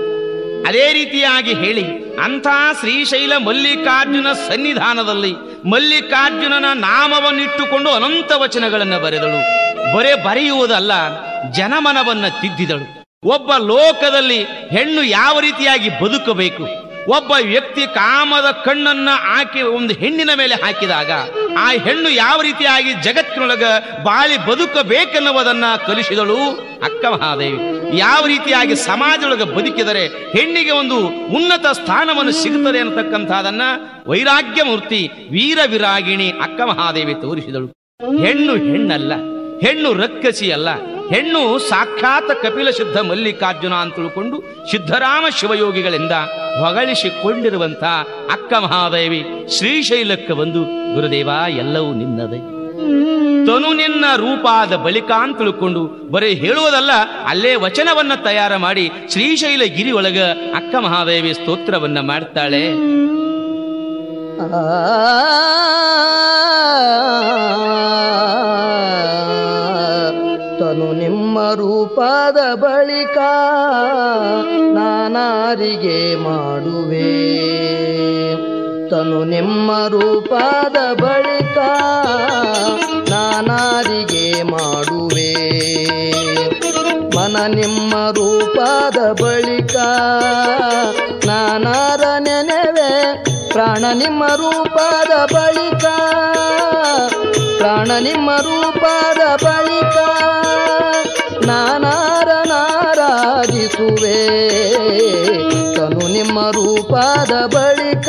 ಅದೇ ರೀತಿಯಾಗಿ ಹೇಳಿ ಅಂಥ ಶ್ರೀಶೈಲ ಮಲ್ಲಿಕಾರ್ಜುನ ಸನ್ನಿಧಾನದಲ್ಲಿ ಮಲ್ಲಿಕಾರ್ಜುನನ ನಾಮವನ್ನಿಟ್ಟುಕೊಂಡು ಅನಂತ ವಚನಗಳನ್ನು ಬರೆದಳು ಬರೇ ಬರೆಯುವುದಲ್ಲ ಜನಮನವನ್ನ ತಿದ್ದಿದಳು ಒಬ್ಬ ಲೋಕದಲ್ಲಿ ಹೆಣ್ಣು ಯಾವ ರೀತಿಯಾಗಿ ಬದುಕಬೇಕು ಒಬ್ಬ ವ್ಯಕ್ತಿ ಕಾಮದ ಕಣ್ಣನ್ನ ಹಾಕಿ ಒಂದು ಹೆಣ್ಣಿನ ಮೇಲೆ ಹಾಕಿದಾಗ ಆ ಹೆಣ್ಣು ಯಾವ ರೀತಿಯಾಗಿ ಜಗತ್ತಿನೊಳಗ ಬಾಳಿ ಬದುಕಬೇಕೆನ್ನುವುದನ್ನ ಕಲಿಸಿದಳು ಅಕ್ಕ ಮಹಾದೇವಿ ಯಾವ ರೀತಿಯಾಗಿ ಸಮಾಜದೊಳಗೆ ಬದುಕಿದರೆ ಹೆಣ್ಣಿಗೆ ಒಂದು ಉನ್ನತ ಸ್ಥಾನವನ್ನು ಸಿಗುತ್ತದೆ ಅನ್ನತಕ್ಕಂಥದನ್ನ ವೈರಾಗ್ಯ ಮೂರ್ತಿ ವೀರ ವಿರಾಗಿಣಿ ಅಕ್ಕ ಮಹಾದೇವಿ ತೋರಿಸಿದಳು ಹೆಣ್ಣು ಹೆಣ್ಣಲ್ಲ ಹೆಣ್ಣು ರಕ್ಕಸಿ ಅಲ್ಲ ಹೆಣ್ಣು ಸಾಕ್ಷಾತ್ ಕಪಿಲ ಸಿದ್ಧ ಮಲ್ಲಿಕಾರ್ಜುನ ಅಂತ ತಿಳ್ಕೊಂಡು ಸಿದ್ಧರಾಮ ಶಿವಯೋಗಿಗಳಿಂದ ಹೊಗಳಿಸಿಕೊಂಡಿರುವಂತ ಅಕ್ಕ ಮಹಾದೇವಿ ಶ್ರೀಶೈಲಕ್ಕೆ ಬಂದು ಗುರುದೇವ ಎಲ್ಲವೂ ನಿನ್ನದೇ ತನು ನಿನ್ನ ರೂಪಾದ ಬಳಿಕ ಅಂತ ತಿಳ್ಕೊಂಡು ಬರೀ ಹೇಳುವುದಲ್ಲ ಅಲ್ಲೇ ವಚನವನ್ನ ತಯಾರ ಮಾಡಿ ಶ್ರೀಶೈಲ ಗಿರಿ ಒಳಗ ಅಕ್ಕ ಮಹಾದೇವಿ ಸ್ತೋತ್ರವನ್ನ ಮಾಡ್ತಾಳೆ ತನು ನಿಮ್ಮ ರೂಪದ ಬಳಿಕ ನಾನಾರಿಗೆ ಮಾಡುವೆ ತನು ನಿಮ್ಮ ರೂಪದ ಬಳಿಕ ನಾನಾರಿಗೆ ಮಾಡುವೆ ಮನ ನಿಮ್ಮ ರೂಪದ ಬಳಿಕ ನಾನಾರ ನೆನೆವೆ ಪ್ರಾಣ ನಿಮ್ಮ ರೂಪದ ಬಳಿಕ ಪ್ರಾಣ ನಿಮ್ಮ ರೂಪದ ಬಳಿಕ ನಾನಾರ ನಾರಾಜಿಸುವೆ ತನು ನಿಮ್ಮ ರೂಪದ ಬಳಿಕ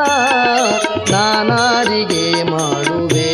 ನಾನಾರಿಗೆ ಮಾಡುವೆ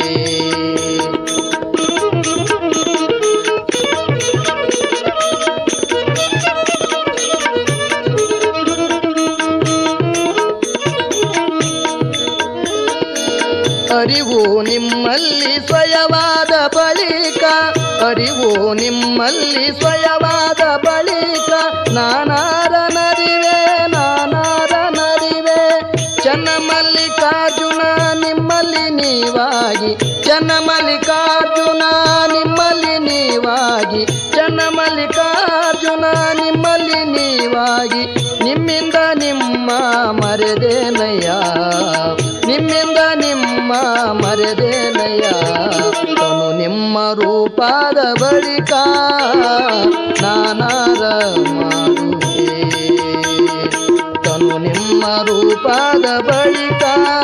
ಅರಿವು ನಿಮ್ಮಲ್ಲಿ ಸ್ವಯವಾದ ಬಳಿಕ ಅರಿವು ನಿಮ್ಮಲ್ಲಿ ಸ್ವಯವಾದ ಬಳಿಕ ನಾನಾರ ನರಿವೆ ನಾನಾರ ನರಿವೆ ಚನ್ನ ಮಲ್ಲಿಕಾರ್ಜುನ ನಿಮ್ಮಲ್ಲಿ ನೀವಾಗಿ ಚನ್ನ ಮಲ್ಲಿಕಾರ್ಜುನ ನಿಮ್ಮಲ್ಲಿ ನೀವಾಗಿ ಚನ್ನ ಮಲ್ಲಿಕಾರ್ಜುನ ನಿಮ್ಮಲ್ಲಿ ನೀವಾಗಿ ನಿಮ್ಮಿಂದ ನಿಮ್ಮ ಮರೆದೇನಯ್ಯ ನಿಮ್ಮಿಂದ ನಿಮ್ಮ ಮರೆದೇನಯ್ಯ ತನು ನಿಮ್ಮ ರೂಪದ ಬಳಿಕ ನಾನಾರ ಮಾಡುವೆ ತನು ನಿಮ್ಮ ರೂಪದ ಬಳಿಕ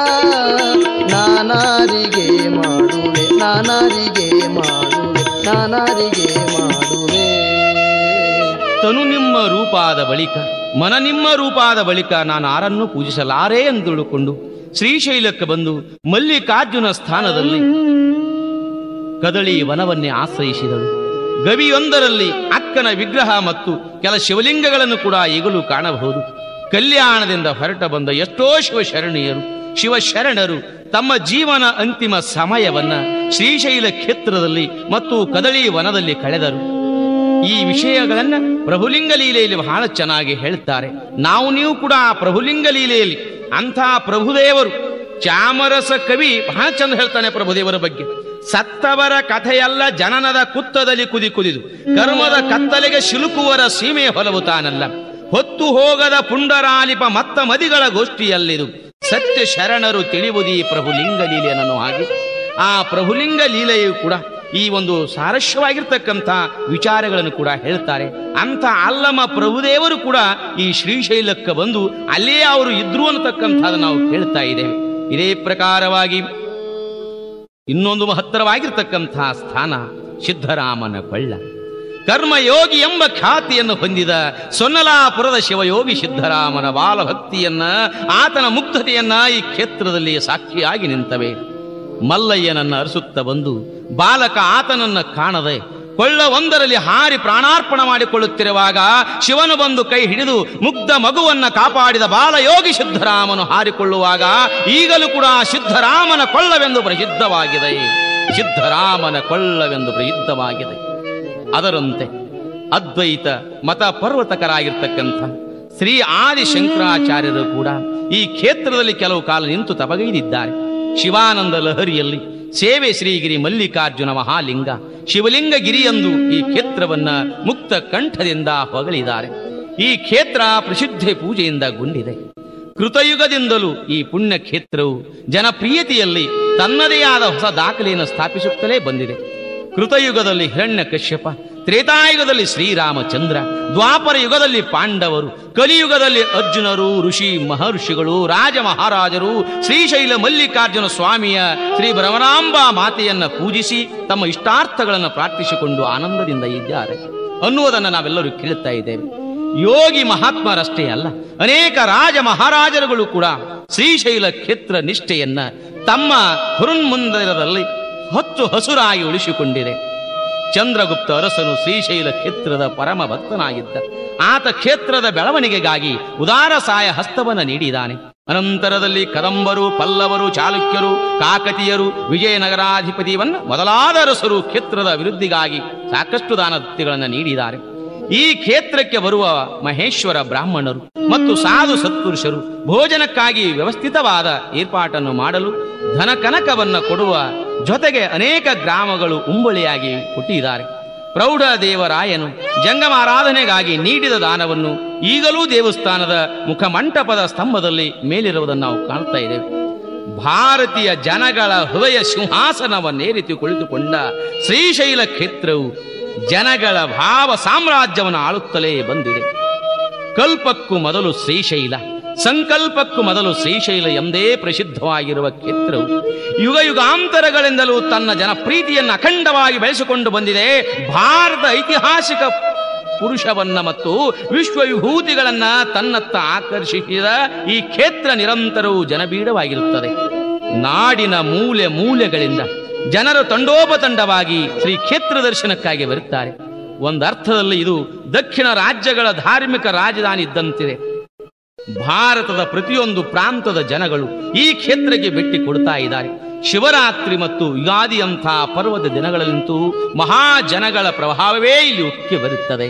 ನಾನಾರಿಗೆ ಮಾಡುವೆ ನಾನಾರಿಗೆ ಮಾಡುವೆ ನಾನಾರಿಗೆ ಮಾಡುವೆ ತನು ನಿಮ್ಮ ರೂಪಾದ ಬಳಿಕ ಮನ ನಿಮ್ಮ ರೂಪಾದ ಬಳಿಕ ನಾನು ಆರನ್ನು ಪೂಜಿಸಲಾರೆ ಎಂದುಕೊಂಡು ಶ್ರೀಶೈಲಕ್ಕೆ ಬಂದು ಮಲ್ಲಿಕಾರ್ಜುನ ಸ್ಥಾನದಲ್ಲಿ ಕದಳಿ ವನವನ್ನೇ ಆಶ್ರಯಿಸಿದಳು ಗವಿಯೊಂದರಲ್ಲಿ ಅಕ್ಕನ ವಿಗ್ರಹ ಮತ್ತು ಕೆಲ ಶಿವಲಿಂಗಗಳನ್ನು ಕೂಡ ಈಗಲೂ ಕಾಣಬಹುದು ಕಲ್ಯಾಣದಿಂದ ಹೊರಟ ಬಂದ ಎಷ್ಟೋ ಶಿವಶರಣೀಯರು ಶಿವಶರಣರು ತಮ್ಮ ಜೀವನ ಅಂತಿಮ ಸಮಯವನ್ನ ಶ್ರೀಶೈಲ ಕ್ಷೇತ್ರದಲ್ಲಿ ಮತ್ತು ಕದಳಿ ವನದಲ್ಲಿ ಕಳೆದರು ಈ ವಿಷಯಗಳನ್ನ ಪ್ರಭುಲಿಂಗ ಲೀಲೆಯಲ್ಲಿ ಬಹಳ ಚೆನ್ನಾಗಿ ಹೇಳ್ತಾರೆ ನಾವು ನೀವು ಕೂಡ ಆ ಪ್ರಭುಲಿಂಗ ಲೀಲೆಯಲ್ಲಿ ಅಂಥ ಪ್ರಭುದೇವರು ಚಾಮರಸ ಕವಿ ಬಹಳ ಚಂದ ಹೇಳ್ತಾನೆ ಪ್ರಭುದೇವರ ಬಗ್ಗೆ ಸತ್ತವರ ಕಥೆಯಲ್ಲ ಜನನದ ಕುತ್ತದಲ್ಲಿ ಕುದಿ ಕುದಿದು ಕರ್ಮದ ಕತ್ತಲೆಗೆ ಶಿಲುಕುವರ ಸೀಮೆ ಹೊಲವು ತಾನಲ್ಲ ಹೊತ್ತು ಹೋಗದ ಪುಂಡರಾಲಿಪ ಮತ್ತ ಮದಿಗಳ ಗೋಷ್ಠಿಯಲ್ಲಿದು ಸತ್ಯ ಶರಣರು ತಿಳಿಯುವುದೀ ಪ್ರಭುಲಿಂಗ ಲೀಲೆ ಅನ್ನೋ ಹಾಗೆ ಆ ಪ್ರಭುಲಿಂಗ ಲೀಲೆಯು ಕೂಡ ಈ ಒಂದು ಸಾರಸ್ಯವಾಗಿರ್ತಕ್ಕಂಥ ವಿಚಾರಗಳನ್ನು ಕೂಡ ಹೇಳ್ತಾರೆ ಅಂತ ಅಲ್ಲಮ ಪ್ರಭುದೇವರು ಕೂಡ ಈ ಶ್ರೀಶೈಲಕ್ಕೆ ಬಂದು ಅಲ್ಲೇ ಅವರು ಇದ್ರು ಅನ್ನತಕ್ಕಂಥದ್ದು ನಾವು ಕೇಳ್ತಾ ಇದ್ದೇವೆ ಇದೇ ಪ್ರಕಾರವಾಗಿ ಇನ್ನೊಂದು ಮಹತ್ತರವಾಗಿರ್ತಕ್ಕಂಥ ಸ್ಥಾನ ಸಿದ್ಧರಾಮನ ಕೊಳ್ಳ ಕರ್ಮಯೋಗಿ ಎಂಬ ಖ್ಯಾತಿಯನ್ನು ಹೊಂದಿದ ಸೊನ್ನಲಾಪುರದ ಶಿವಯೋಗಿ ಸಿದ್ಧರಾಮನ ಬಾಲಭಕ್ತಿಯನ್ನ ಆತನ ಮುಗ್ಧತೆಯನ್ನ ಈ ಕ್ಷೇತ್ರದಲ್ಲಿ ಸಾಕ್ಷಿಯಾಗಿ ನಿಂತವೆ ಮಲ್ಲಯ್ಯನನ್ನ ಅರಸುತ್ತ ಬಂದು ಬಾಲಕ ಆತನನ್ನ ಕಾಣದೆ ಕೊಳ್ಳ ಒಂದರಲ್ಲಿ ಹಾರಿ ಪ್ರಾಣಾರ್ಪಣ ಮಾಡಿಕೊಳ್ಳುತ್ತಿರುವಾಗ ಶಿವನು ಬಂದು ಕೈ ಹಿಡಿದು ಮುಗ್ಧ ಮಗುವನ್ನ ಕಾಪಾಡಿದ ಬಾಲಯೋಗಿ ಸಿದ್ಧರಾಮನು ಹಾರಿಕೊಳ್ಳುವಾಗ ಈಗಲೂ ಕೂಡ ಸಿದ್ಧರಾಮನ ಕೊಳ್ಳವೆಂದು ಪ್ರಸಿದ್ಧವಾಗಿದೆ ಸಿದ್ಧರಾಮನ ಕೊಳ್ಳವೆಂದು ಪ್ರಸಿದ್ಧವಾಗಿದೆ ಅದರಂತೆ ಅದ್ವೈತ ಮತ ಪರ್ವತಕರಾಗಿರ್ತಕ್ಕಂಥ ಶ್ರೀ ಆದಿ ಶಂಕರಾಚಾರ್ಯರು ಕೂಡ ಈ ಕ್ಷೇತ್ರದಲ್ಲಿ ಕೆಲವು ಕಾಲ ನಿಂತು ತಪಗೈದಿದ್ದಾರೆ ಶಿವಾನಂದ ಲಹರಿಯಲ್ಲಿ ಸೇವೆ ಶ್ರೀಗಿರಿ ಮಲ್ಲಿಕಾರ್ಜುನ ಮಹಾಲಿಂಗ ಶಿವಲಿಂಗ ಗಿರಿಯಂದು ಈ ಕ್ಷೇತ್ರವನ್ನ ಮುಕ್ತ ಕಂಠದಿಂದ ಹೊಗಳಿದ್ದಾರೆ ಈ ಕ್ಷೇತ್ರ ಪ್ರಸಿದ್ಧ ಪೂಜೆಯಿಂದ ಗುಂಡಿದೆ ಕೃತಯುಗದಿಂದಲೂ ಈ ಪುಣ್ಯ ಕ್ಷೇತ್ರವು ಜನಪ್ರಿಯತೆಯಲ್ಲಿ ತನ್ನದೇ ಆದ ಹೊಸ ದಾಖಲೆಯನ್ನು ಸ್ಥಾಪಿಸುತ್ತಲೇ ಬಂದಿದೆ ಕೃತಯುಗದಲ್ಲಿ ಹಿರಣ್ಯ ಕಶ್ಯಪ ತ್ರೇತಾಯುಗದಲ್ಲಿ ಶ್ರೀರಾಮಚಂದ್ರ ದ್ವಾಪರ ಯುಗದಲ್ಲಿ ಪಾಂಡವರು ಕಲಿಯುಗದಲ್ಲಿ ಅರ್ಜುನರು ಋಷಿ ಮಹರ್ಷಿಗಳು ರಾಜ ಮಹಾರಾಜರು ಶ್ರೀಶೈಲ ಮಲ್ಲಿಕಾರ್ಜುನ ಸ್ವಾಮಿಯ ಶ್ರೀ ಭ್ರಮರಾಂಬ ಮಾತೆಯನ್ನ ಪೂಜಿಸಿ ತಮ್ಮ ಇಷ್ಟಾರ್ಥಗಳನ್ನು ಪ್ರಾರ್ಥಿಸಿಕೊಂಡು ಆನಂದದಿಂದ ಇದ್ದಾರೆ ಅನ್ನುವುದನ್ನು ನಾವೆಲ್ಲರೂ ಕೇಳುತ್ತಾ ಇದ್ದೇವೆ ಯೋಗಿ ಮಹಾತ್ಮರಷ್ಟೇ ಅಲ್ಲ ಅನೇಕ ರಾಜ ಮಹಾರಾಜರುಗಳು ಕೂಡ ಶ್ರೀಶೈಲ ಕ್ಷೇತ್ರ ನಿಷ್ಠೆಯನ್ನ ತಮ್ಮ ಹುರುನ್ಮಂದಿರದಲ್ಲಿ ಹತ್ತು ಹಸುರಾಗಿ ಉಳಿಸಿಕೊಂಡಿದೆ ಚಂದ್ರಗುಪ್ತ ಅರಸನು ಶ್ರೀಶೈಲ ಕ್ಷೇತ್ರದ ಪರಮ ಭಕ್ತನಾಗಿದ್ದ ಆತ ಕ್ಷೇತ್ರದ ಬೆಳವಣಿಗೆಗಾಗಿ ಉದಾರ ಸಹಾಯ ಹಸ್ತವನ್ನು ನೀಡಿದ್ದಾನೆ ಅನಂತರದಲ್ಲಿ ಕದಂಬರು ಪಲ್ಲವರು ಚಾಲುಕ್ಯರು ಕಾಕತಿಯರು ವಿಜಯನಗರಾಧಿಪತಿಯನ್ನ ಮೊದಲಾದ ಅರಸರು ಕ್ಷೇತ್ರದ ಅಭಿವೃದ್ಧಿಗಾಗಿ ಸಾಕಷ್ಟು ದಾನದತ್ತಿಗಳನ್ನು ನೀಡಿದ್ದಾರೆ ಈ ಕ್ಷೇತ್ರಕ್ಕೆ ಬರುವ ಮಹೇಶ್ವರ ಬ್ರಾಹ್ಮಣರು ಮತ್ತು ಸಾಧು ಸತ್ಪುರುಷರು ಭೋಜನಕ್ಕಾಗಿ ವ್ಯವಸ್ಥಿತವಾದ ಏರ್ಪಾಟನ್ನು ಮಾಡಲು ಧನಕನಕವನ್ನ ಕೊಡುವ ಜೊತೆಗೆ ಅನೇಕ ಗ್ರಾಮಗಳು ಉಂಬಳಿಯಾಗಿ ಕೊಟ್ಟಿದ್ದಾರೆ ಪ್ರೌಢ ದೇವರಾಯನು ಜಂಗಮಾರಾಧನೆಗಾಗಿ ನೀಡಿದ ದಾನವನ್ನು ಈಗಲೂ ದೇವಸ್ಥಾನದ ಮುಖಮಂಟಪದ ಸ್ತಂಭದಲ್ಲಿ ಮೇಲಿರುವುದನ್ನು ನಾವು ಕಾಣ್ತಾ ಇದ್ದೇವೆ ಭಾರತೀಯ ಜನಗಳ ಹೃದಯ ಸಿಂಹಾಸನವನ್ನೇರಿತು ಕುಳಿತುಕೊಂಡ ಶ್ರೀಶೈಲ ಕ್ಷೇತ್ರವು ಜನಗಳ ಭಾವ ಸಾಮ್ರಾಜ್ಯವನ್ನು ಆಳುತ್ತಲೇ ಬಂದಿದೆ ಕಲ್ಪಕ್ಕೂ ಮೊದಲು ಶ್ರೀಶೈಲ ಸಂಕಲ್ಪಕ್ಕೂ ಮೊದಲು ಶ್ರೀಶೈಲ ಎಂದೇ ಪ್ರಸಿದ್ಧವಾಗಿರುವ ಕ್ಷೇತ್ರವು ಯುಗ ಯುಗಾಂತರಗಳಿಂದಲೂ ತನ್ನ ಜನಪ್ರೀತಿಯನ್ನು ಅಖಂಡವಾಗಿ ಬೆಳೆಸಿಕೊಂಡು ಬಂದಿದೆ ಭಾರತ ಐತಿಹಾಸಿಕ ಪುರುಷವನ್ನ ಮತ್ತು ವಿಶ್ವ ವಿಭೂತಿಗಳನ್ನ ತನ್ನತ್ತ ಆಕರ್ಷಿಸಿದ ಈ ಕ್ಷೇತ್ರ ನಿರಂತರವೂ ಜನಬೀಡವಾಗಿರುತ್ತದೆ ನಾಡಿನ ಮೂಲೆ ಮೂಲೆಗಳಿಂದ ಜನರು ತಂಡೋಪತಂಡವಾಗಿ ಶ್ರೀ ಕ್ಷೇತ್ರ ದರ್ಶನಕ್ಕಾಗಿ ಬರುತ್ತಾರೆ ಒಂದರ್ಥದಲ್ಲಿ ಇದು ದಕ್ಷಿಣ ರಾಜ್ಯಗಳ ಧಾರ್ಮಿಕ ರಾಜಧಾನಿ ಇದ್ದಂತಿದೆ ಭಾರತದ ಪ್ರತಿಯೊಂದು ಪ್ರಾಂತದ ಜನಗಳು ಈ ಕ್ಷೇತ್ರಕ್ಕೆ ಭೇಟಿ ಕೊಡ್ತಾ ಇದ್ದಾರೆ ಶಿವರಾತ್ರಿ ಮತ್ತು ಯುಗಾದಿಯಂಥ ಪರ್ವದ ದಿನಗಳಲ್ಲಂತೂ ಮಹಾಜನಗಳ ಪ್ರಭಾವವೇ ಇಲ್ಲಿ ಉಕ್ಕಿ ಬರುತ್ತದೆ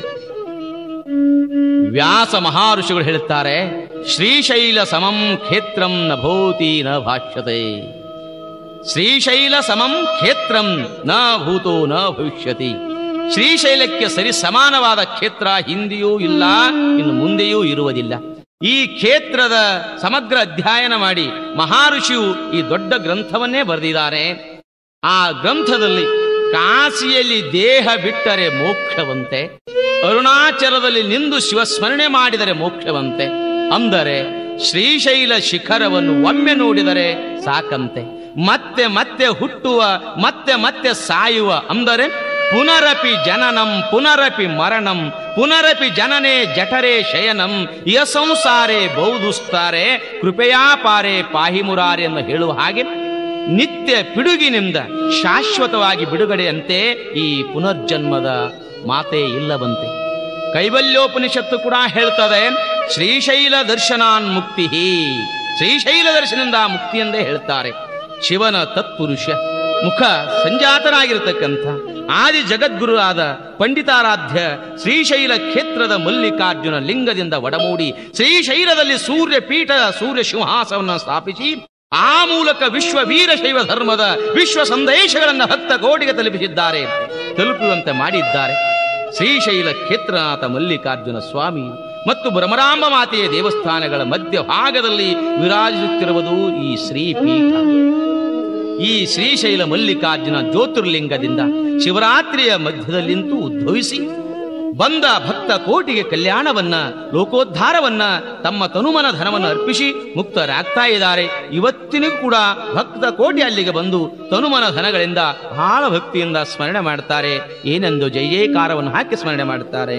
ವ್ಯಾಸ ಮಹರ್ಷಿಗಳು ಹೇಳುತ್ತಾರೆ ಶ್ರೀಶೈಲ ಸಮಂ ಕ್ಷೇತ್ರಂ ನ ಭೂತಿ ನ ಭಾಷ್ಯತೆ ಶ್ರೀಶೈಲ ಸಮಂ ಕ್ಷೇತ್ರಂ ನ ಭೂತೋ ನ ಭವಿಷ್ಯತಿ ಶ್ರೀಶೈಲಕ್ಕೆ ಸರಿ ಸಮಾನವಾದ ಕ್ಷೇತ್ರ ಹಿಂದೆಯೂ ಇಲ್ಲ ಇನ್ನು ಮುಂದೆಯೂ ಇರುವುದಿಲ್ಲ ಈ ಕ್ಷೇತ್ರದ ಸಮಗ್ರ ಅಧ್ಯಯನ ಮಾಡಿ ಮಹರ್ಷಿಯು ಈ ದೊಡ್ಡ ಗ್ರಂಥವನ್ನೇ ಬರೆದಿದ್ದಾರೆ ಆ ಗ್ರಂಥದಲ್ಲಿ ಕಾಶಿಯಲ್ಲಿ ದೇಹ ಬಿಟ್ಟರೆ ಮೋಕ್ಷವಂತೆ ಅರುಣಾಚಲದಲ್ಲಿ ನಿಂದು ಶಿವಸ್ಮರಣೆ ಮಾಡಿದರೆ ಮೋಕ್ಷವಂತೆ ಅಂದರೆ ಶ್ರೀಶೈಲ ಶಿಖರವನ್ನು ಒಮ್ಮೆ ನೋಡಿದರೆ ಸಾಕಂತೆ ಮತ್ತೆ ಮತ್ತೆ ಹುಟ್ಟುವ ಮತ್ತೆ ಮತ್ತೆ ಸಾಯುವ ಅಂದರೆ ಪುನರಪಿ ಜನನಂ ಪುನರಪಿ ಮರಣಂ ಪುನರಪಿ ಜನನೇ ಜಠರೇ ಶಯನಂ ಯ ಸಂಸಾರೇ ಬೌದುಸ್ತಾರೆ ಕೃಪೆಯಾ ಪಾರೆ ಪಾಹಿ ಮುರಾರಿ ಎಂದು ಹೇಳುವ ಹಾಗೆ ನಿತ್ಯ ಪಿಡುಗಿನಿಂದ ಶಾಶ್ವತವಾಗಿ ಬಿಡುಗಡೆಯಂತೆ ಈ ಪುನರ್ಜನ್ಮದ ಮಾತೇ ಇಲ್ಲವಂತೆ ಕೈವಲ್ಯೋಪನಿಷತ್ತು ಕೂಡ ಹೇಳ್ತದೆ ಶ್ರೀಶೈಲ ದರ್ಶನಾನ್ ಮುಕ್ತಿ ಶ್ರೀಶೈಲ ದರ್ಶನದಿಂದ ಮುಕ್ತಿ ಎಂದೇ ಹೇಳ್ತಾರೆ ಶಿವನ ತತ್ಪುರುಷ ಮುಖ ಸಂಜಾತನಾಗಿರತಕ್ಕಂಥ ಆದಿ ಜಗದ್ಗುರು ಆದ ಪಂಡಿತಾರಾಧ್ಯ ಶ್ರೀಶೈಲ ಕ್ಷೇತ್ರದ ಮಲ್ಲಿಕಾರ್ಜುನ ಲಿಂಗದಿಂದ ಒಡಮೂಡಿ ಶ್ರೀಶೈಲದಲ್ಲಿ ಸೂರ್ಯ ಪೀಠ ಸೂರ್ಯ ಸಿಂಹಾಸವನ್ನು ಸ್ಥಾಪಿಸಿ ಆ ಮೂಲಕ ವಿಶ್ವ ವೀರಶೈವ ಧರ್ಮದ ವಿಶ್ವ ಸಂದೇಶಗಳನ್ನು ಹತ್ತ ಕೋಟಿಗೆ ತಲುಪಿಸಿದ್ದಾರೆ ತಲುಪುವಂತೆ ಮಾಡಿದ್ದಾರೆ ಶ್ರೀಶೈಲ ಕ್ಷೇತ್ರನಾಥ ಮಲ್ಲಿಕಾರ್ಜುನ ಸ್ವಾಮಿ ಮತ್ತು ಭ್ರಮರಾಂಬ ಮಾತೆಯ ದೇವಸ್ಥಾನಗಳ ಮಧ್ಯ ಭಾಗದಲ್ಲಿ ವಿರಾಜಿಸುತ್ತಿರುವುದು ಈ ಶ್ರೀಪೀಠ ಈ ಶ್ರೀಶೈಲ ಮಲ್ಲಿಕಾರ್ಜುನ ಜ್ಯೋತಿರ್ಲಿಂಗದಿಂದ ಶಿವರಾತ್ರಿಯ ಮಧ್ಯದಲ್ಲಿಂತೂ ಉದ್ಭವಿಸಿ ಬಂದ ಭಕ್ತ ಕೋಟಿಗೆ ಕಲ್ಯಾಣವನ್ನ ಲೋಕೋದ್ಧಾರವನ್ನ ತಮ್ಮ ತನುಮನ ಧನವನ್ನು ಅರ್ಪಿಸಿ ಮುಕ್ತರಾಗ್ತಾ ಇದ್ದಾರೆ ಇವತ್ತಿನಿಗೂ ಕೂಡ ಭಕ್ತ ಕೋಟಿ ಅಲ್ಲಿಗೆ ಬಂದು ತನುಮನ ಧನಗಳಿಂದ ಬಹಳ ಭಕ್ತಿಯಿಂದ ಸ್ಮರಣೆ ಮಾಡ್ತಾರೆ ಏನೆಂದು ಜಯ ಜಯಕಾರವನ್ನು ಹಾಕಿ ಸ್ಮರಣೆ ಮಾಡುತ್ತಾರೆ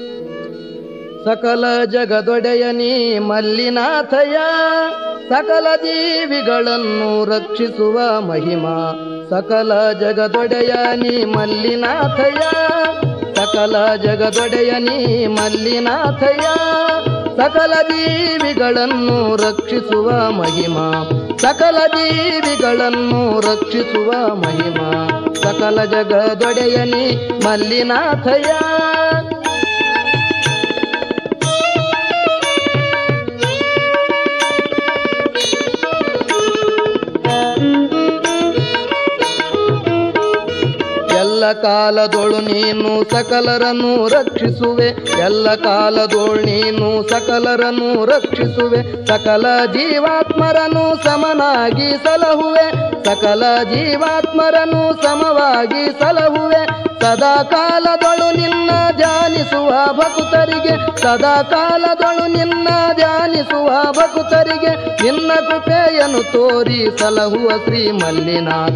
ಸಕಲ ಜಗದೊಡೆಯನಿ ಮಲ್ಲಿನಾಥಯ ಸಕಲ ಜೀವಿಗಳನ್ನು ರಕ್ಷಿಸುವ ಮಹಿಮಾ ಸಕಲ ಜಗದೊಡೆಯನಿ ಮಲ್ಲಿನಾಥಯ ಸಕಲ ಜಗದೊಡೆಯನಿ ಮಲ್ಲಿನಾಥಯ ಸಕಲ ಜೀವಿಗಳನ್ನು ರಕ್ಷಿಸುವ ಮಹಿಮಾ ಸಕಲ ಜೀವಿಗಳನ್ನು ರಕ್ಷಿಸುವ ಮಹಿಮಾ ಸಕಲ ಜಗದೊಡೆಯನಿ ಮಲ್ಲಿನಾಥಯ ಎಲ್ಲ ಕಾಲದೊಳು ನೀನು ಸಕಲರನ್ನು ರಕ್ಷಿಸುವೆ ಎಲ್ಲ ಕಾಲದೊಳು ನೀನು ಸಕಲರನ್ನು ರಕ್ಷಿಸುವೆ ಸಕಲ ಜೀವಾತ್ಮರನ್ನು ಸಮನಾಗಿ ಸಲಹುವೆ ಸಕಲ ಜೀವಾತ್ಮರನ್ನು ಸಮವಾಗಿ ಸಲಹುವೆ ಸದಾ ಕಾಲದೊಳು ನಿನ್ನ ಧ್ಯಾನಿಸುವ ಭಕ್ತರಿಗೆ ಸದಾ ಕಾಲದೊಳು ನಿನ್ನ ಧ್ಯಾನಿಸುವ ಭಕ್ತರಿಗೆ ನಿನ್ನ ಕೃಪೆಯನ್ನು ತೋರಿ ಸಲಹುವ ಶ್ರೀ ಮಲ್ಲಿನಾಥ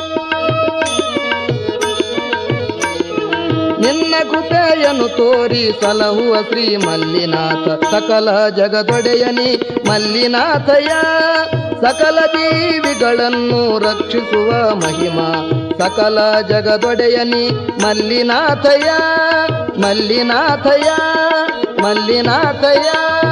ನಿನ್ನ ಕೃಪೆಯನ್ನು ತೋರಿ ಸಲಹುವ ಶ್ರೀ ಮಲ್ಲಿನಾಥ ಸಕಲ ಜಗದೊಡೆಯನಿ ಮಲ್ಲಿನಾಥಯ ಸಕಲ ಜೀವಿಗಳನ್ನು ರಕ್ಷಿಸುವ ಮಹಿಮಾ ಸಕಲ ಜಗದೊಡೆಯನಿ ಮಲ್ಲಿನಾಥಯ ಮಲ್ಲಿನಾಥಯ ಮಲ್ಲಿನಾಥಯ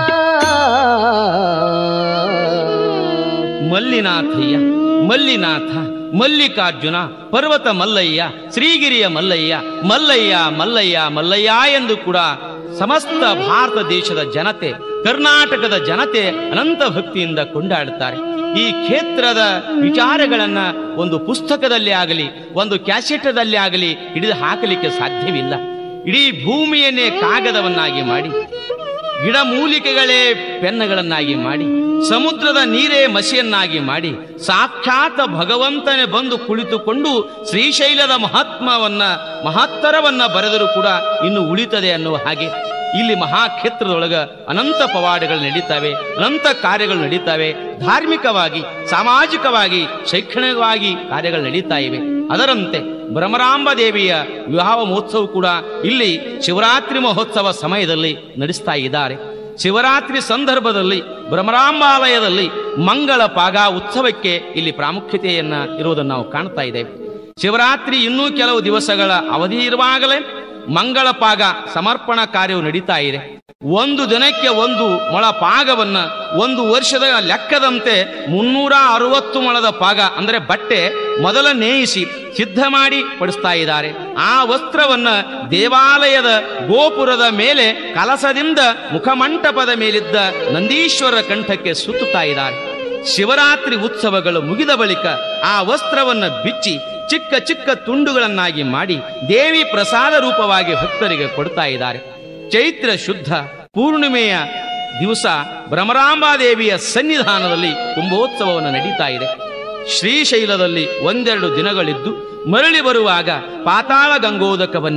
ಮಲ್ಲಿನಾಥಯ್ಯ ಮಲ್ಲಿನಾಥ ಮಲ್ಲಿಕಾರ್ಜುನ ಪರ್ವತ ಮಲ್ಲಯ್ಯ ಶ್ರೀಗಿರಿಯ ಮಲ್ಲಯ್ಯ ಮಲ್ಲಯ್ಯ ಮಲ್ಲಯ್ಯ ಮಲ್ಲಯ್ಯ ಎಂದು ಕೂಡ ಸಮಸ್ತ ಭಾರತ ದೇಶದ ಜನತೆ ಕರ್ನಾಟಕದ ಜನತೆ ಅನಂತ ಭಕ್ತಿಯಿಂದ ಕೊಂಡಾಡುತ್ತಾರೆ ಈ ಕ್ಷೇತ್ರದ ವಿಚಾರಗಳನ್ನ ಒಂದು ಪುಸ್ತಕದಲ್ಲಿ ಆಗಲಿ ಒಂದು ಕ್ಯಾಸೆಟದಲ್ಲಿ ಆಗಲಿ ಹಿಡಿದು ಹಾಕಲಿಕ್ಕೆ ಸಾಧ್ಯವಿಲ್ಲ ಇಡೀ ಭೂಮಿಯನ್ನೇ ಕಾಗದವನ್ನಾಗಿ ಮಾಡಿ ಗಿಡಮೂಲಿಕೆಗಳೇ ಪೆನ್ನುಗಳನ್ನಾಗಿ ಮಾಡಿ ಸಮುದ್ರದ ನೀರೇ ಮಸಿಯನ್ನಾಗಿ ಮಾಡಿ ಸಾಕ್ಷಾತ್ ಭಗವಂತನೇ ಬಂದು ಕುಳಿತುಕೊಂಡು ಶ್ರೀಶೈಲದ ಮಹಾತ್ಮವನ್ನ ಮಹತ್ತರವನ್ನ ಬರೆದರೂ ಕೂಡ ಇನ್ನು ಉಳಿತದೆ ಅನ್ನುವ ಹಾಗೆ ಇಲ್ಲಿ ಮಹಾಕ್ಷೇತ್ರದೊಳಗ ಅನಂತ ಪವಾಡಗಳು ನಡೀತವೆ ಅನಂತ ಕಾರ್ಯಗಳು ನಡೀತವೆ ಧಾರ್ಮಿಕವಾಗಿ ಸಾಮಾಜಿಕವಾಗಿ ಶೈಕ್ಷಣಿಕವಾಗಿ ಕಾರ್ಯಗಳು ನಡೀತಾ ಇವೆ ಅದರಂತೆ ಭ್ರಮರಾಂಬ ದೇವಿಯ ವಿವಾಹ ಮಹೋತ್ಸವ ಕೂಡ ಇಲ್ಲಿ ಶಿವರಾತ್ರಿ ಮಹೋತ್ಸವ ಸಮಯದಲ್ಲಿ ನಡೆಸ್ತಾ ಇದ್ದಾರೆ ಶಿವರಾತ್ರಿ ಸಂದರ್ಭದಲ್ಲಿ ಭ್ರಮರಾಂಬಾಲಯದಲ್ಲಿ ಮಂಗಳ ಪಾಗ ಉತ್ಸವಕ್ಕೆ ಇಲ್ಲಿ ಪ್ರಾಮುಖ್ಯತೆಯನ್ನ ಇರುವುದನ್ನು ನಾವು ಕಾಣ್ತಾ ಇದ್ದೇವೆ ಶಿವರಾತ್ರಿ ಇನ್ನೂ ಕೆಲವು ದಿವಸಗಳ ಅವಧಿ ಇರುವಾಗಲೇ ಮಂಗಳ ಪಾಗ ಸಮರ್ಪಣಾ ಕಾರ್ಯವು ನಡೀತಾ ಇದೆ ಒಂದು ದಿನಕ್ಕೆ ಒಂದು ಮೊಳ ಪಾಗವನ್ನ ಒಂದು ವರ್ಷದ ಲೆಕ್ಕದಂತೆ ಮುನ್ನೂರ ಅರವತ್ತು ಮೊಳದ ಪಾಗ ಅಂದರೆ ಬಟ್ಟೆ ಮೊದಲ ನೇಯಿಸಿ ಸಿದ್ಧ ಮಾಡಿ ಪಡಿಸ್ತಾ ಇದ್ದಾರೆ ಆ ವಸ್ತ್ರವನ್ನ ದೇವಾಲಯದ ಗೋಪುರದ ಮೇಲೆ ಕಲಸದಿಂದ ಮುಖಮಂಟಪದ ಮೇಲಿದ್ದ ನಂದೀಶ್ವರ ಕಂಠಕ್ಕೆ ಸುತ್ತುತ್ತಾ ಇದ್ದಾರೆ ಶಿವರಾತ್ರಿ ಉತ್ಸವಗಳು ಮುಗಿದ ಬಳಿಕ ಆ ವಸ್ತ್ರವನ್ನ ಬಿಚ್ಚಿ ಚಿಕ್ಕ ಚಿಕ್ಕ ತುಂಡುಗಳನ್ನಾಗಿ ಮಾಡಿ ದೇವಿ ಪ್ರಸಾದ ರೂಪವಾಗಿ ಭಕ್ತರಿಗೆ ಕೊಡ್ತಾ ಇದ್ದಾರೆ ಚೈತ್ರ ಶುದ್ಧ ಪೂರ್ಣಿಮೆಯ ದಿವಸ ಭ್ರಮರಾಂಬಾದೇವಿಯ ಸನ್ನಿಧಾನದಲ್ಲಿ ಕುಂಭೋತ್ಸವವನ್ನು ನಡೀತಾ ಇದೆ ಶ್ರೀಶೈಲದಲ್ಲಿ ಒಂದೆರಡು ದಿನಗಳಿದ್ದು ಮರಳಿ ಬರುವಾಗ ಪಾತಾಳ ಗಂಗೋದಕವನ್ನ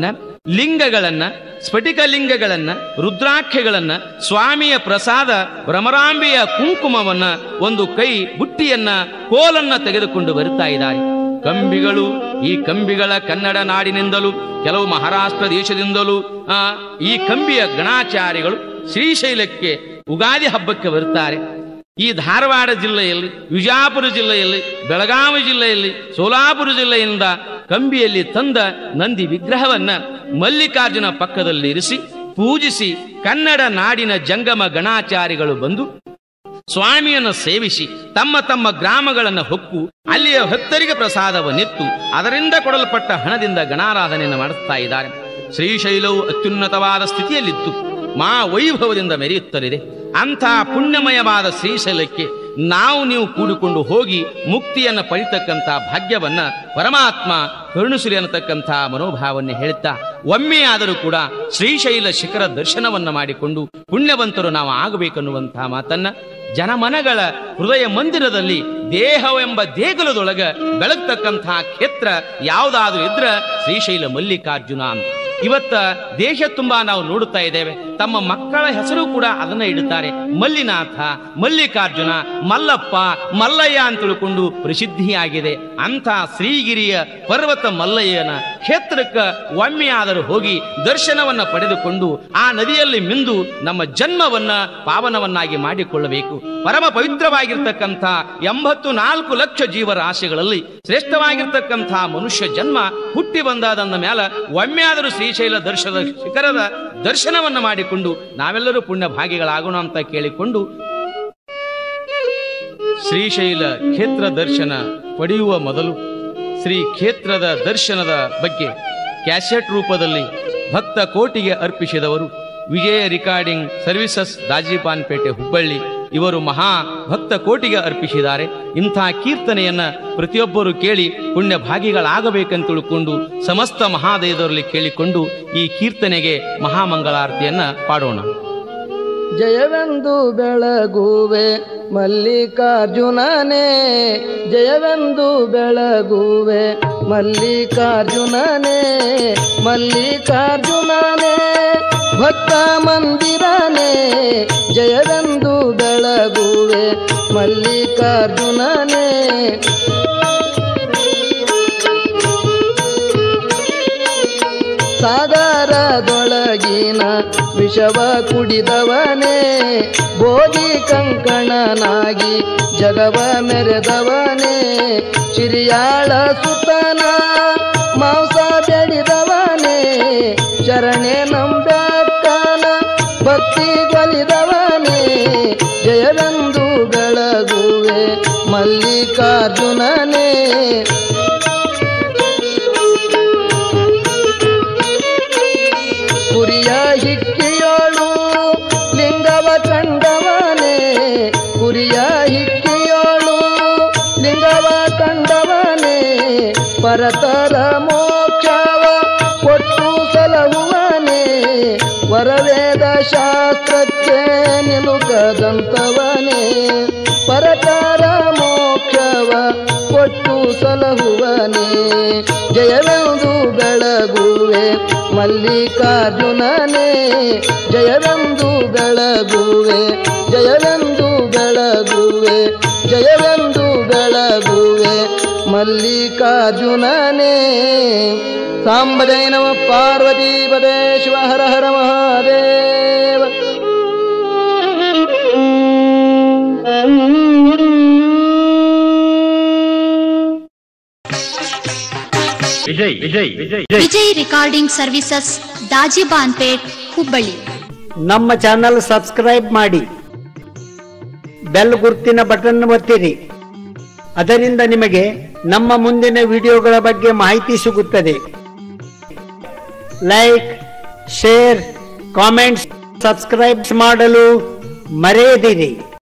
ಲಿಂಗಗಳನ್ನ ಸ್ಫಟಿಕ ಲಿಂಗಗಳನ್ನ ರುದ್ರಾಕ್ಷಗಳನ್ನ ಸ್ವಾಮಿಯ ಪ್ರಸಾದ ಭ್ರಮರಾಂಬೆಯ ಕುಂಕುಮವನ್ನ ಒಂದು ಕೈ ಬುಟ್ಟಿಯನ್ನ ಕೋಲನ್ನ ತೆಗೆದುಕೊಂಡು ಬರುತ್ತಾ ಇದ್ದಾರೆ ಕಂಬಿಗಳು ಈ ಕಂಬಿಗಳ ಕನ್ನಡ ನಾಡಿನಿಂದಲೂ ಕೆಲವು ಮಹಾರಾಷ್ಟ್ರ ದೇಶದಿಂದಲೂ ಆ, ಈ ಕಂಬಿಯ ಗಣಾಚಾರ್ಯಗಳು ಶ್ರೀಶೈಲಕ್ಕೆ ಉಗಾದಿ ಹಬ್ಬಕ್ಕೆ ಬರುತ್ತಾರೆ ಈ ಧಾರವಾಡ ಜಿಲ್ಲೆಯಲ್ಲಿ ವಿಜಾಪುರ ಜಿಲ್ಲೆಯಲ್ಲಿ ಬೆಳಗಾವಿ ಜಿಲ್ಲೆಯಲ್ಲಿ ಸೋಲಾಪುರ ಜಿಲ್ಲೆಯಿಂದ ಕಂಬಿಯಲ್ಲಿ ತಂದ ನಂದಿ ವಿಗ್ರಹವನ್ನ ಮಲ್ಲಿಕಾರ್ಜುನ ಪಕ್ಕದಲ್ಲಿ ಇರಿಸಿ ಪೂಜಿಸಿ ಕನ್ನಡ ನಾಡಿನ ಜಂಗಮ ಗಣಾಚಾರಿಗಳು ಬಂದು ಸ್ವಾಮಿಯನ್ನು ಸೇವಿಸಿ ತಮ್ಮ ತಮ್ಮ ಗ್ರಾಮಗಳನ್ನು ಹೊಕ್ಕು ಅಲ್ಲಿಯ ಭಕ್ತರಿಗೆ ಪ್ರಸಾದವನ್ನಿತ್ತು ಅದರಿಂದ ಕೊಡಲ್ಪಟ್ಟ ಹಣದಿಂದ ಗಣಾರಾಧನೆಯನ್ನು ಮಾಡಿಸ್ತಾ ಇದ್ದಾರೆ ಶ್ರೀಶೈಲವು ಅತ್ಯುನ್ನತವಾದ ಸ್ಥಿತಿಯಲ್ಲಿತ್ತು ಮಾ ವೈಭವದಿಂದ ಮೆರೆಯುತ್ತಲಿದೆ ಅಂಥ ಪುಣ್ಯಮಯವಾದ ಶ್ರೀಶೈಲಕ್ಕೆ ನಾವು ನೀವು ಕೂಡಿಕೊಂಡು ಹೋಗಿ ಮುಕ್ತಿಯನ್ನ ಪಡಿತಕ್ಕಂಥ ಭಾಗ್ಯವನ್ನ ಪರಮಾತ್ಮ ಕರುಣಿಸಲಿ ಅನ್ನತಕ್ಕಂಥ ಮನೋಭಾವವನ್ನು ಹೇಳುತ್ತಾ ಒಮ್ಮೆಯಾದರೂ ಕೂಡ ಶ್ರೀಶೈಲ ಶಿಖರ ದರ್ಶನವನ್ನ ಮಾಡಿಕೊಂಡು ಪುಣ್ಯವಂತರು ನಾವು ಆಗಬೇಕನ್ನುವಂತಹ ಮಾತನ್ನ ಜನಮನಗಳ ಹೃದಯ ಮಂದಿರದಲ್ಲಿ ದೇಹವೆಂಬ ದೇಗುಲದೊಳಗ ಬೆಳಗ್ತಕ್ಕಂತಹ ಕ್ಷೇತ್ರ ಯಾವುದಾದ್ರೂ ಇದ್ರ ಶ್ರೀಶೈಲ ಮಲ್ಲಿಕಾರ್ಜುನ ಅಂತ ಇವತ್ತ ದೇಶ ತುಂಬಾ ನಾವು ನೋಡುತ್ತಾ ಇದ್ದೇವೆ ತಮ್ಮ ಮಕ್ಕಳ ಹೆಸರು ಕೂಡ ಅದನ್ನ ಇಡುತ್ತಾರೆ ಮಲ್ಲಿನಾಥ ಮಲ್ಲಿಕಾರ್ಜುನ ಮಲ್ಲಪ್ಪ ಮಲ್ಲಯ್ಯ ಅಂತ ತಿಳ್ಕೊಂಡು ಪ್ರಸಿದ್ಧಿಯಾಗಿದೆ ಅಂಥ ಶ್ರೀಗಿರಿಯ ಪರ್ವತ ಮಲ್ಲಯ್ಯನ ಕ್ಷೇತ್ರಕ್ಕ ಒಮ್ಮೆಯಾದರೂ ಹೋಗಿ ದರ್ಶನವನ್ನ ಪಡೆದುಕೊಂಡು ಆ ನದಿಯಲ್ಲಿ ಮಿಂದು ನಮ್ಮ ಜನ್ಮವನ್ನ ಪಾವನವನ್ನಾಗಿ ಮಾಡಿಕೊಳ್ಳಬೇಕು ಪರಮ ಪವಿತ್ರವಾಗಿರ್ತಕ್ಕಂಥ ಎಂಬತ್ತು ನಾಲ್ಕು ಲಕ್ಷ ಜೀವರಾಶಿಗಳಲ್ಲಿ ಶ್ರೇಷ್ಠವಾಗಿರ್ತಕ್ಕಂಥ ಮನುಷ್ಯ ಜನ್ಮ ಹುಟ್ಟಿ ಬಂದಾದಂದ ಮೇಲೆ ಒಮ್ಮೆಯಾದರೂ ಶ್ರೀಶೈಲ ದರ್ಶನದ ಶಿಖರದ ದರ್ಶನವನ್ನ ಮಾಡಿಕೊಂಡು ನಾವೆಲ್ಲರೂ ಪುಣ್ಯ ಭಾಗಿಗಳಾಗೋಣ ಅಂತ ಕೇಳಿಕೊಂಡು ಶ್ರೀಶೈಲ ಕ್ಷೇತ್ರ ದರ್ಶನ ಪಡೆಯುವ ಮೊದಲು ಶ್ರೀ ಕ್ಷೇತ್ರದ ದರ್ಶನದ ಬಗ್ಗೆ ಕ್ಯಾಸೆಟ್ ರೂಪದಲ್ಲಿ ಭಕ್ತ ಕೋಟಿಗೆ ಅರ್ಪಿಸಿದವರು ವಿಜಯ ರಿಕಾರ್ಡಿಂಗ್ ಸರ್ವಿಸಸ್ ದಾಜಿಪಾನ್ಪೇಟೆ ಹುಬ್ಬಳ್ಳಿ ಇವರು ಮಹಾ ಭಕ್ತ ಕೋಟಿಗೆ ಅರ್ಪಿಸಿದ್ದಾರೆ ಇಂಥ ಕೀರ್ತನೆಯನ್ನ ಪ್ರತಿಯೊಬ್ಬರು ಕೇಳಿ ಪುಣ್ಯ ಭಾಗಿಗಳಾಗಬೇಕಂತ ತಿಳ್ಕೊಂಡು ಸಮಸ್ತ ಮಹಾದೇವರಲ್ಲಿ ಕೇಳಿಕೊಂಡು ಈ ಕೀರ್ತನೆಗೆ ಮಹಾಮಂಗಳಾರತಿಯನ್ನ ಪಾಡೋಣ ಜಯವೆಂದು ಬೆಳಗುವೆ ಮಲ್ಲಿಕಾರ್ಜುನನೇ ಜಯವೆಂದು ಬೆಳಗುವೆ ಮಲ್ಲಿಕಾರ್ಜುನನೇ ಮಲ್ಲಿಕಾರ್ಜುನನೇ ಭಕ್ತ ಮಂದಿರನೇ ಜಯವೆಂದು ಬೆಳಗುವೆ ಮಲ್ಲಿಕಾರ್ಜುನನೇ ಸಾಗರದೊಳಗಿನ ವಿಷವ ಕುಡಿದವನೇ ಭೋಗಿ ಕಂಕಣನಾಗಿ ಜಗವ ಮೆರೆದವನೇ ಚಿರಿಯಾಳ ಸುತನ ಮಾಂಸ ಬೆಳೆದವನೇ ಶರಣೆ ನಂಬ್ಯಾಕನ ಭಕ್ತಿ ಗೊಲಿದವನೇ ಜಯವೆಂದು ಬೆಳಗುವೆ ಮಲ್ಲಿಕಾರ್ಜುನನೇ ಕುರಿಯ ಹಿಕ್ಕಿಯೋಳು ಲಿಂಗವ ಕಂಡವನೇ ಕುರಿಯ ಹಿಕ್ಕಿಯೋಳು ಲಿಂಗವ ಕಂಡವನೇ ಪರತರ ಮೋಕ್ಷವ ಕೊಟ್ಟು ಸಲಹುವನೇ ವರವೇದ ಶಾಸ್ತ್ರಕ್ಕೆ ನಿಲುಕದಂತವನೇ ಪರತರ ಮೋಕ್ಷವ ಕೊಟ್ಟು ಸಲಹುವನೇ ಜಯವೆಂದು ಬೆಳಗುವೆ ಮಲ್ಲಿಕಾರ್ಜುನನೇ ಜಯವೆಂದು ಬೆಳಗುವೆ ಜಯವೆಂದು ಬೆಳಗುವೆ ಜಯವೆಂದು ಬೆಳಗುವೆ ಮಲ್ಲಿಕಾರ್ಜುನನೇ ಸಾಂಬಜಯ ನಮ ಪಾರ್ವತಿ ಪದೇ ಶಿವ ಹರ ಹರ ಮಹಾದೇವ ವಿಜಯ್ ವಿಜಯ್ ವಿಜಯ್ ವಿಜಯ್ ರಿಕಾರ್ಡಿಂಗ್ ಸರ್ವಿಸಸ್ ದಾಜಿಬಾನ್ಪೇಟ್ ಹುಬ್ಬಳ್ಳಿ ನಮ್ಮ ಚಾನಲ್ ಸಬ್ಸ್ಕ್ರೈಬ್ ಮಾಡಿ ಬೆಲ್ ಗುರುತಿನ ಬಟನ್ ಒತ್ತಿರಿ ಅದರಿಂದ ನಿಮಗೆ ನಮ್ಮ ಮುಂದಿನ ವಿಡಿಯೋಗಳ ಬಗ್ಗೆ ಮಾಹಿತಿ ಸಿಗುತ್ತದೆ ಲೈಕ್ ಶೇರ್ ಕಾಮೆಂಟ್ಸ್ ಸಬ್ಸ್ಕ್ರೈಬ್ ಮಾಡಲು ಮರೆಯದಿರಿ